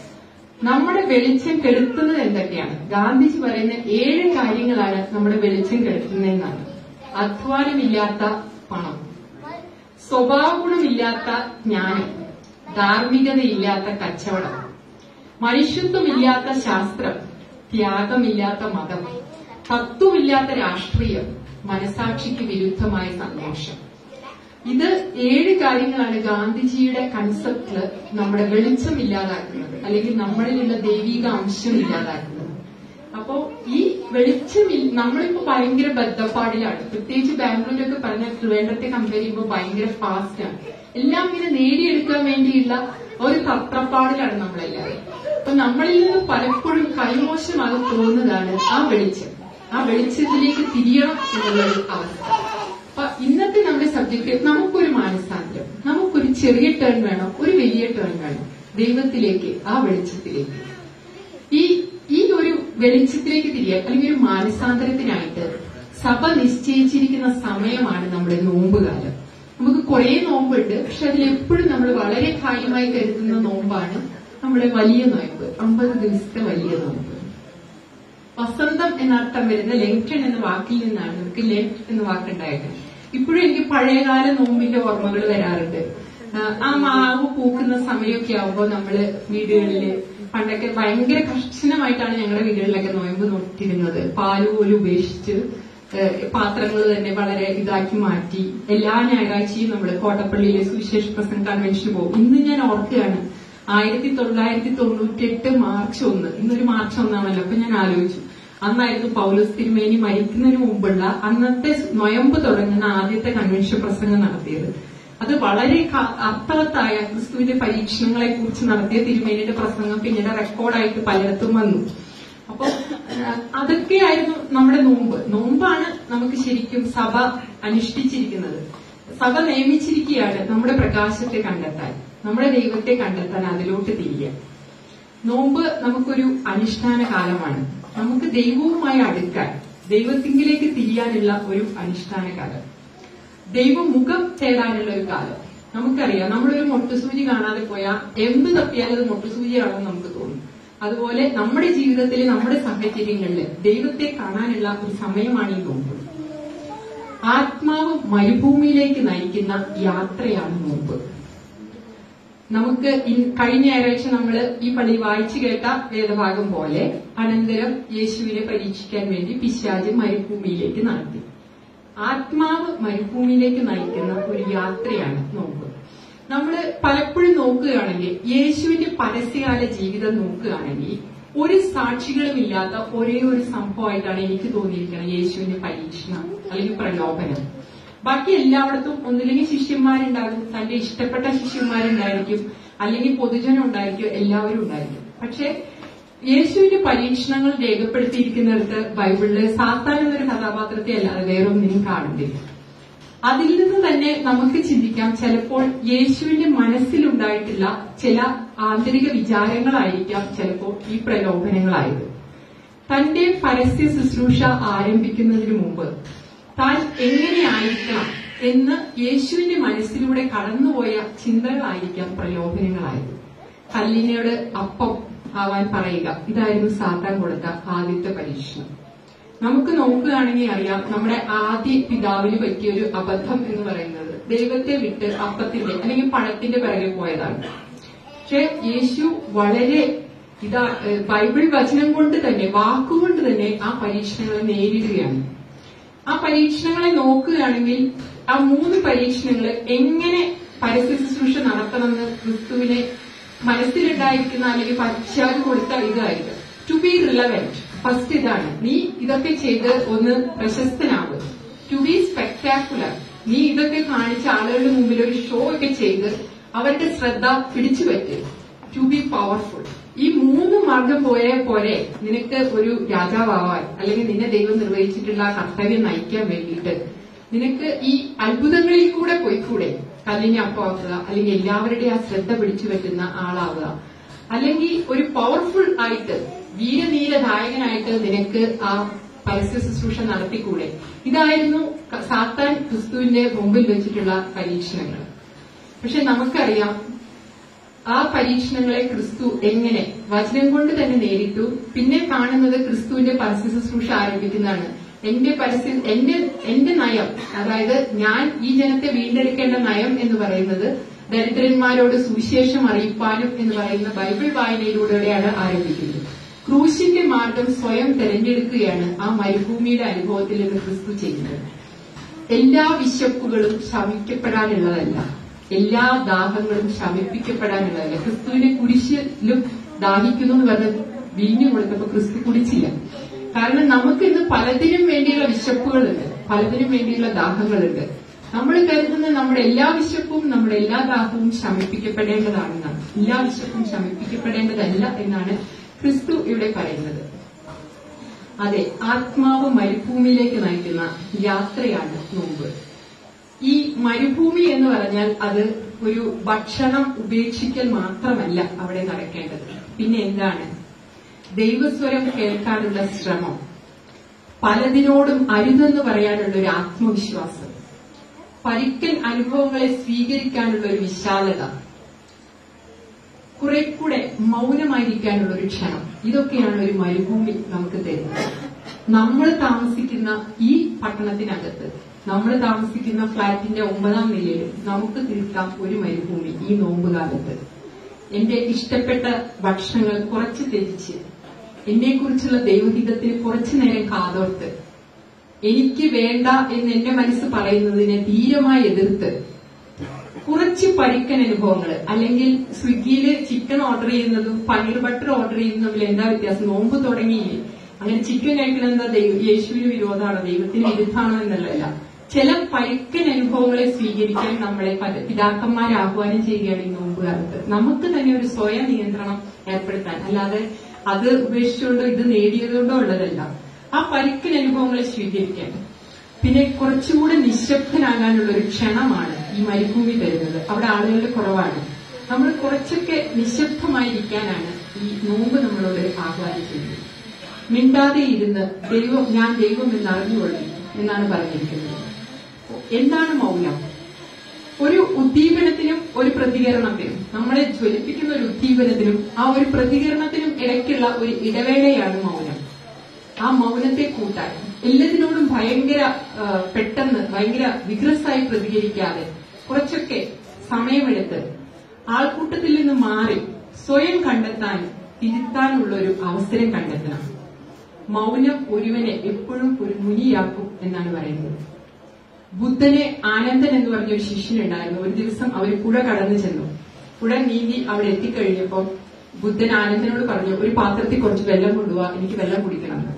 നമ്മുടെ വെളിച്ചം കെടുത്തുന്നത് എന്തൊക്കെയാണ് ഗാന്ധിജി പറയുന്ന ഏഴ് കാര്യങ്ങളാണ് നമ്മുടെ വെളിച്ചം കെടുത്തുന്നതെന്നാണ് അധ്വാനമില്ലാത്ത പണം സ്വഭാവഗുണമില്ലാത്ത ജ്ഞാനം ധാർമ്മികതയില്ലാത്ത കച്ചവടം മനുഷ്യത്വമില്ലാത്ത ശാസ്ത്രം ത്യാഗമില്ലാത്ത മതം തത്വമില്ലാത്ത രാഷ്ട്രീയം മനസാക്ഷിക്ക് വിരുദ്ധമായ സന്തോഷം ഇത് ഏഴ് കാര്യങ്ങളാണ് ഗാന്ധിജിയുടെ കൺസെപ്റ്റില് നമ്മുടെ വെളിച്ചം ഇല്ലാതാക്കുന്നത് അല്ലെങ്കിൽ നമ്മളിലുള്ള ദൈവിക അംശം ഇല്ലാതാക്കുന്നത് അപ്പോ ഈ വെളിച്ചം ഇൽ- നമ്മളിപ്പോ ഭയങ്കര ബദ്ധപ്പാടിലാണ് പ്രത്യേകിച്ച് ബാംഗ്ലൂരൊക്കെ പറഞ്ഞ ട്രിവേണ്ടത്തെ കമ്പയർ ചെയ്യുമ്പോൾ ഭയങ്കര ഫാസ്റ്റ് ആണ് എല്ലാം ഇങ്ങനെ നേടിയെടുക്കാൻ വേണ്ടിയുള്ള ഒരു തത്രപ്പാടിലാണ് നമ്മളെല്ലാവരും അപ്പൊ നമ്മളിൽ നിന്ന് പലപ്പോഴും കൈമോശമായി തോന്നുന്നതാണ് ആ വെളിച്ചം ആ വെളിച്ചത്തിലേക്ക് തിരിയണം എന്നുള്ള ഒരു അവസ്ഥ അപ്പൊ ഇന്നത്തെ നമ്മുടെ സബ്ജക്ട് നമുക്കൊരു മാനസാന്തരം നമുക്കൊരു ചെറിയ ടേൺ വേണം ഒരു വലിയ ടേൺ വേണം ദൈവത്തിലേക്ക് ആ വെളിച്ചത്തിലേക്ക് ഈ ഈ ഒരു വെളിച്ചത്തിലേക്ക് തിരിയാൻ അല്ലെങ്കിൽ ഒരു മാനസാന്തരത്തിനായിട്ട് സഭ നിശ്ചയിച്ചിരിക്കുന്ന സമയമാണ് നമ്മുടെ നോമ്പുകാലം നമുക്ക് കുറെ നോമ്പുണ്ട് പക്ഷെ അതിലെപ്പോഴും നമ്മൾ വളരെ കാര്യമായി കരുതുന്ന നോമ്പാണ് നമ്മുടെ വലിയ നോയമ്പ് അമ്പത് ദിവസത്തെ വലിയ നോമ്പ് വസന്തം എന്നർത്ഥം വരുന്ന ലെങ്ടൺ എന്ന വാക്കിൽ നിന്നാണ് നമുക്ക് ലെങ്ത് എന്ന വാക്കുണ്ടായത് ഇപ്പോഴും എനിക്ക് പഴയകാല നോമ്പിന്റെ ഓർമ്മകൾ വരാറുണ്ട് ആ, ആ മാവ് പൂക്കുന്ന സമയമൊക്കെ ആവുമ്പോൾ നമ്മള് വീടുകളില് പണ്ടൊക്കെ ഭയങ്കര കർശനമായിട്ടാണ് ഞങ്ങളുടെ വീടുകളിലൊക്കെ നോയമ്പ് നോട്ടിരുന്നത് പാല് പോലും ഉപേക്ഷിച്ച് പാത്രങ്ങൾ തന്നെ വളരെ ഇതാക്കി മാറ്റി എല്ലാ ഞായറാഴ്ചയും നമ്മൾ കോട്ടപ്പള്ളിയിലെ സുവിശേഷ പ്രസംഗ കൺവെൻഷന് പോകും ഇന്ന് ഞാൻ ഓർക്കുകയാണ് ആയിരത്തി തൊള്ളായിരത്തി തൊണ്ണൂറ്റി എട്ട് മാർച്ച് ഒന്ന് ഇന്നൊരു മാർച്ച് ഒന്നാണല്ലോ അപ്പൊ ഞാൻ ആലോചിച്ചു അന്നായിരുന്നു പൗലോസ് തിരുമേനി മരിക്കുന്നതിന് മുമ്പുള്ള അന്നത്തെ നൊയമ്പ് തുടങ്ങുന്ന ആദ്യത്തെ കൺവെൻഷൻ പ്രസംഗം നടത്തിയത് അത് വളരെ ക- അർത്ഥവത്തായ ക്രിസ്തുവിന്റെ പരീക്ഷണങ്ങളെ കുറിച്ച് നടത്തിയ തിരുമേനിയുടെ പ്രസംഗം പിന്നീട് റെക്കോർഡായിട്ട് പലയിടത്തും വന്നു അപ്പൊ ആ, അതൊക്കെയായിരുന്നു നമ്മുടെ നോമ്പ് നോമ്പാണ് നമുക്ക് ശരിക്കും സഭ അനുഷ്ഠിച്ചിരിക്കുന്നത് സഭ നിയമിച്ചിരിക്കുകയാണ് നമ്മുടെ പ്രകാശത്തെ കണ്ടെത്താൻ നമ്മുടെ ദൈവത്തെ കണ്ടെത്താൻ അതിലോട്ട് തിരിയാൻ നോമ്പ് നമുക്കൊരു അനുഷ്ഠാന കാലമാണ് നമുക്ക് ദൈവവുമായി അടുക്കാൻ ദൈവത്തിങ്കിലേക്ക് തിരിയാനുള്ള ഒരു അനുഷ്ഠാന കാലം ദൈവമുഖം തേടാനുള്ള ഒരു കാലം നമുക്കറിയാം നമ്മളൊരു മൊട്ടുസൂചി കാണാതെ പോയാൽ എന്ത് തപ്പിയാലും അത് മൊട്ടുസൂചിയാണെന്ന് നമുക്ക് തോന്നും അതുപോലെ നമ്മുടെ ജീവിതത്തിലെ നമ്മുടെ സാഹചര്യങ്ങളിൽ ദൈവത്തെ കാണാനുള്ള ഒരു സമയമാണ് ഈ നോമ്പ് ആത്മാവ് മരുഭൂമിയിലേക്ക് നയിക്കുന്ന യാത്രയാണ് നോമ്പ് നമുക്ക് ഇൻ- കഴിഞ്ഞ ഞായറാഴ്ച നമ്മൾ ഈ പള്ളി വായിച്ചു കേട്ട വേദഭാഗം പോലെ അനന്തരം യേശുവിനെ പരീക്ഷിക്കാൻ വേണ്ടി പിശാജ് മരുഭൂമിയിലേക്ക് നടത്തി ആത്മാവ് മരുഭൂമിയിലേക്ക് നയിക്കുന്ന ഒരു യാത്രയാണ് നോമ്പ് നമ്മൾ പലപ്പോഴും നോക്കുകയാണെങ്കിൽ യേശുവിന്റെ പരസ്യകാല ജീവിതം നോക്കുകയാണെങ്കിൽ ഒരു സാക്ഷികളും ഇല്ലാത്ത ഒരേ ഒരു സംഭവമായിട്ടാണ് എനിക്ക് തോന്നിയിരിക്കുന്നത് യേശുവിന്റെ പരീക്ഷണം അല്ലെങ്കിൽ പ്രലോഭനം ബാക്കി എല്ലായിടത്തും ഒന്നില്ലെങ്കിൽ ശിഷ്യന്മാരുണ്ടാകും തന്റെ ഇഷ്ടപ്പെട്ട ശിഷ്യന്മാരുണ്ടായിരിക്കും അല്ലെങ്കിൽ പൊതുജനം ഉണ്ടായിരിക്കും എല്ലാവരും ഉണ്ടായിരിക്കും പക്ഷെ യേശുവിന്റെ പരീക്ഷണങ്ങൾ രേഖപ്പെടുത്തിയിരിക്കുന്നിടത്ത് ബൈബിളില് സാത്താൻ എന്നൊരു കഥാപാത്രത്തെ അല്ലാതെ വേറൊന്നിനും കാണുന്നില്ല അതിൽ നിന്ന് തന്നെ നമുക്ക് ചിന്തിക്കാം ചിലപ്പോൾ യേശുവിന്റെ മനസ്സിലുണ്ടായിട്ടുള്ള ചില ആന്തരിക വിചാരങ്ങളായിരിക്കാം ചിലപ്പോൾ ഈ പ്രലോഭനങ്ങളായത് തന്റെ പരസ്യ ശുശ്രൂഷ ആരംഭിക്കുന്നതിന് മുമ്പ് താൻ എങ്ങനെയായിരിക്കണം എന്ന് യേശുവിന്റെ മനസ്സിലൂടെ കടന്നുപോയ ചിന്തകളായിരിക്കാം പ്രലോഭനങ്ങളായത് കല്ലിനോട് അപ്പം ആവാൻ പറയുക ഇതായിരുന്നു സാത്താൻ കൊടുത്ത ആദ്യത്തെ പരീക്ഷണം നമുക്ക് നോക്കുകയാണെങ്കിൽ അറിയാം നമ്മുടെ ആദ്യ പിതാവിന് പറ്റിയ ഒരു അബദ്ധം എന്ന് പറയുന്നത് ദൈവത്തെ വിട്ട് അപ്പത്തിന്റെ അല്ലെങ്കിൽ പണത്തിന്റെ പിറകെ പോയതാണ് പക്ഷെ യേശു വളരെ ഇതാ ഏഹ് ബൈബിൾ വചനം കൊണ്ട് തന്നെ വാക്കുകൊണ്ട് തന്നെ ആ പരീക്ഷണങ്ങളെ നേരിടുകയാണ് ആ പരീക്ഷണങ്ങളെ നോക്കുകയാണെങ്കിൽ ആ മൂന്ന് പരീക്ഷണങ്ങൾ എങ്ങനെ പരസ്യ ശുശ്രൂഷ നടത്തണമെന്ന് ക്രിസ്തുവിനെ മനസ്സിലുണ്ടായിരിക്കുന്ന അല്ലെങ്കിൽ പശ്ചാത്തലം കൊടുത്ത ഇതായിരിക്കും ടു ബി റിലവൻറ്റ് ഫസ്റ്റ് ഇതാണ് നീ ഇതൊക്കെ ചെയ്ത് ഒന്ന് പ്രശസ്തനാവുക ടു ബി സ്പെക്ടാക്കുലർ നീ ഇതൊക്കെ കാണിച്ച ആളുകളുടെ മുമ്പിൽ ഒരു ഷോ ഒക്കെ ചെയ്ത് അവരുടെ ശ്രദ്ധ പിടിച്ചു പറ്റുക ടു ബി പവർഫുൾ ഈ മൂന്ന് മാർഗം പോയ പോലെ നിനക്ക് ഒരു രാജാവാൻ അല്ലെങ്കിൽ നിന്നെ ദൈവം നിർവഹിച്ചിട്ടുള്ള ആ കർത്തവ്യം നയിക്കാൻ വേണ്ടിയിട്ട് നിനക്ക് ഈ അത്ഭുതങ്ങളിൽ കൂടെ പോയിക്കൂടെ കല്ലിനെ അപ്പമാക്കുക അല്ലെങ്കിൽ എല്ലാവരുടെയും ആ ശ്രദ്ധ പിടിച്ചു പറ്റുന്ന ആളാവുക അല്ലെങ്കിൽ ഒരു പവർഫുൾ ആയിട്ട് വീരനീരദായകനായിട്ട് നിനക്ക് ആ പരസ്യ ശുശ്രൂഷ നടത്തിക്കൂടെ ഇതായിരുന്നു ക- സാത്താൻ ക്രിസ്തുവിന്റെ മുമ്പിൽ വെച്ചിട്ടുള്ള പരീക്ഷണങ്ങൾ പക്ഷെ നമുക്കറിയാം ആ പരീക്ഷണങ്ങളെ ക്രിസ്തു എങ്ങനെ വചനം കൊണ്ട് തന്നെ നേരിട്ടു പിന്നെ കാണുന്നത് ക്രിസ്തുവിന്റെ പരസ്യ ശുശ്രൂഷ ആരംഭിക്കുന്നതാണ് എന്റെ പരസ്യ എന്റെ എന്റെ നയം അതായത് ഞാൻ ഈ ജനത്തെ വീണ്ടെടുക്കേണ്ട നയം എന്ന് പറയുന്നത് ദരിദ്രന്മാരോട് സുവിശേഷം അറിയിപ്പാനും എന്ന് പറയുന്ന ബൈബിൾ വായനയിലൂടെയാണ് ആരംഭിക്കുന്നത് ക്രൂശിന്റെ മാർഗം സ്വയം തെരഞ്ഞെടുക്കുകയാണ് ആ മരുഭൂമിയുടെ അനുഭവത്തിൽ നിന്ന് ക്രിസ്തു ചെയ്യുന്നത് എല്ലാ വിശപ്പുകളും ശമിക്കപ്പെടാനുള്ളതല്ല എല്ലാ ദാഹങ്ങളും ശമിപ്പിക്കപ്പെടാനുള്ളതല്ല ക്രിസ്തുവിനെ കുരിശിലും ദാഹിക്കുന്നു എന്ന് പറഞ്ഞ് വീഞ്ഞു കൊടുത്തപ്പോ ക്രിസ്തു കുടിച്ചില്ല കാരണം നമുക്ക് ഇന്ന് പലതിനും വേണ്ടിയുള്ള വിശപ്പുകളുണ്ട് പലതിനും വേണ്ടിയുള്ള ദാഹങ്ങളുണ്ട് നമ്മൾ കരുതുന്ന നമ്മുടെ എല്ലാ വിശപ്പും നമ്മുടെ എല്ലാ ദാഹവും ശമിപ്പിക്കപ്പെടേണ്ടതാണെന്നാണ് എല്ലാ വിശപ്പും ശമിപ്പിക്കപ്പെടേണ്ടതല്ല എന്നാണ് ക്രിസ്തു ഇവിടെ പറയുന്നത് അതെ ആത്മാവ് മരുഭൂമിയിലേക്ക് നയിക്കുന്ന യാത്രയാണ് നോമ്പ് ഈ മരുഭൂമി എന്ന് പറഞ്ഞാൽ അത് ഒരു ഭക്ഷണം ഉപേക്ഷിക്കൽ മാത്രമല്ല അവിടെ നടക്കേണ്ടത് പിന്നെ എന്താണ് ദൈവസ്വരം കേൾക്കാനുള്ള ശ്രമം പലതിനോടും അരുതെന്ന് പറയാനുള്ള ഒരു ആത്മവിശ്വാസം പരിക്കൻ അനുഭവങ്ങളെ സ്വീകരിക്കാനുള്ള ഒരു വിശാലത കുറെ കൂടെ മൗനമായിരിക്കാനുള്ള ഒരു ക്ഷണം ഇതൊക്കെയാണ് ഒരു മരുഭൂമി നമുക്ക് തരുന്നത് നമ്മൾ താമസിക്കുന്ന ഈ പട്ടണത്തിനകത്ത് നമ്മൾ താമസിക്കുന്ന ഫ്ളാറ്റിന്റെ ഒമ്പതാം നിലയിൽ നമുക്ക് തീർക്കാം ഒരു മരുഭൂമി ഈ നോമ്പുകാലത്ത് എന്റെ ഇഷ്ടപ്പെട്ട ഭക്ഷണങ്ങൾ കുറച്ച് ത്യജിച്ച് എന്നെക്കുറിച്ചുള്ള ദൈവഹിതത്തിന് കുറച്ചു നേരം കാതോർത്ത് എനിക്ക് വേണ്ട എന്ന് എന്റെ മനസ്സ് പറയുന്നതിനെ ധീരമായി എതിർത്ത് കുറച്ച് പരുക്കൻ അനുഭവങ്ങൾ അല്ലെങ്കിൽ സ്വിഗ്ഗിയില് ചിക്കൻ ഓർഡർ ചെയ്യുന്നതും പനീർ ബട്ടർ ഓർഡർ ചെയ്യുന്നതും തമ്മിൽ എന്താ വ്യത്യാസം നോമ്പ് തുടങ്ങിയില്ലേ അങ്ങനെ ചിക്കൻ കഴിക്കുന്നത് എന്താ ദൈവ യേശുവിന് വിരോധമാണോ ദൈവത്തിന് വിരുദ്ധാണോ എന്നുള്ളതല്ല ചില പരുക്കൻ അനുഭവങ്ങളെ സ്വീകരിക്കാൻ നമ്മളെ പല- പിതാക്കന്മാർ ആഹ്വാനം ചെയ്യുകയാണ് ഈ നോമ്പ് കാലത്ത് നമുക്ക് തന്നെ ഒരു സ്വയം നിയന്ത്രണം ഏർപ്പെടുത്താൻ അല്ലാതെ അത് ഉപേക്ഷിച്ചുകൊണ്ടോ ഇത് നേടിയതുകൊണ്ടോ ഉള്ളതല്ല ആ പരുക്കൻ അനുഭവങ്ങളെ സ്വീകരിക്കാൻ പിന്നെ കുറച്ചുകൂടെ നിശബ്ദനാകാനുള്ള ഒരു ക്ഷണമാണ് ഈ മരുഭൂമി തരുന്നത് അവിടെ ആളുകളുടെ കുറവാണ് നമ്മൾ കുറച്ചൊക്കെ നിശബ്ദമായിരിക്കാനാണ് ഈ നോമ്പ് നമ്മളോട് ആഹ്വാനം ചെയ്യുന്നത് മിണ്ടാതെ ഇരുന്ന് ദൈവം ഞാൻ ദൈവം എന്ന് അറിഞ്ഞുകൊള്ളി എന്നാണ് പറഞ്ഞിരിക്കുന്നത് എന്താണ് മൗനം ഒരു ഉദ്ദീപനത്തിനും ഒരു പ്രതികരണത്തിനും നമ്മളെ ജ്വലിപ്പിക്കുന്ന ഒരു ഉദ്ദീപനത്തിനും ആ ഒരു പ്രതികരണത്തിനും ഇടയ്ക്കുള്ള ഒരു ഇടവേളയാണ് മൗനം ആ മൗനത്തെ കൂട്ടാൻ എല്ലാത്തിനോടും ഭയങ്കര ആ, പെട്ടെന്ന് ഭയങ്കര വിഗ്രസായി പ്രതികരിക്കാതെ കുറച്ചൊക്കെ സമയമെടുത്ത് ആൾക്കൂട്ടത്തിൽ നിന്ന് മാറി സ്വയം കണ്ടെത്താൻ തിരുത്താനുള്ള ഒരു അവസരം കണ്ടെത്തണം മൗനം ഒരുവനെ എപ്പോഴും ഒരു മുനിയാക്കും എന്നാണ് പറയുന്നത് ബുദ്ധനെ ആനന്ദൻ എന്ന് പറഞ്ഞ ഒരു ശിഷ്യനുണ്ടായിരുന്നു ഒരു ദിവസം അവർ പുഴ കടന്നു ചെന്നു പുഴ നീന്തി അവിടെ എത്തിക്കഴിഞ്ഞപ്പോൾ ബുദ്ധൻ ആനന്ദനോട് പറഞ്ഞു ഒരു പാത്രത്തിൽ കുറച്ച് വെള്ളം കൊണ്ടുപോവാ എനിക്ക് വെള്ളം കുടിക്കണം എന്ന്.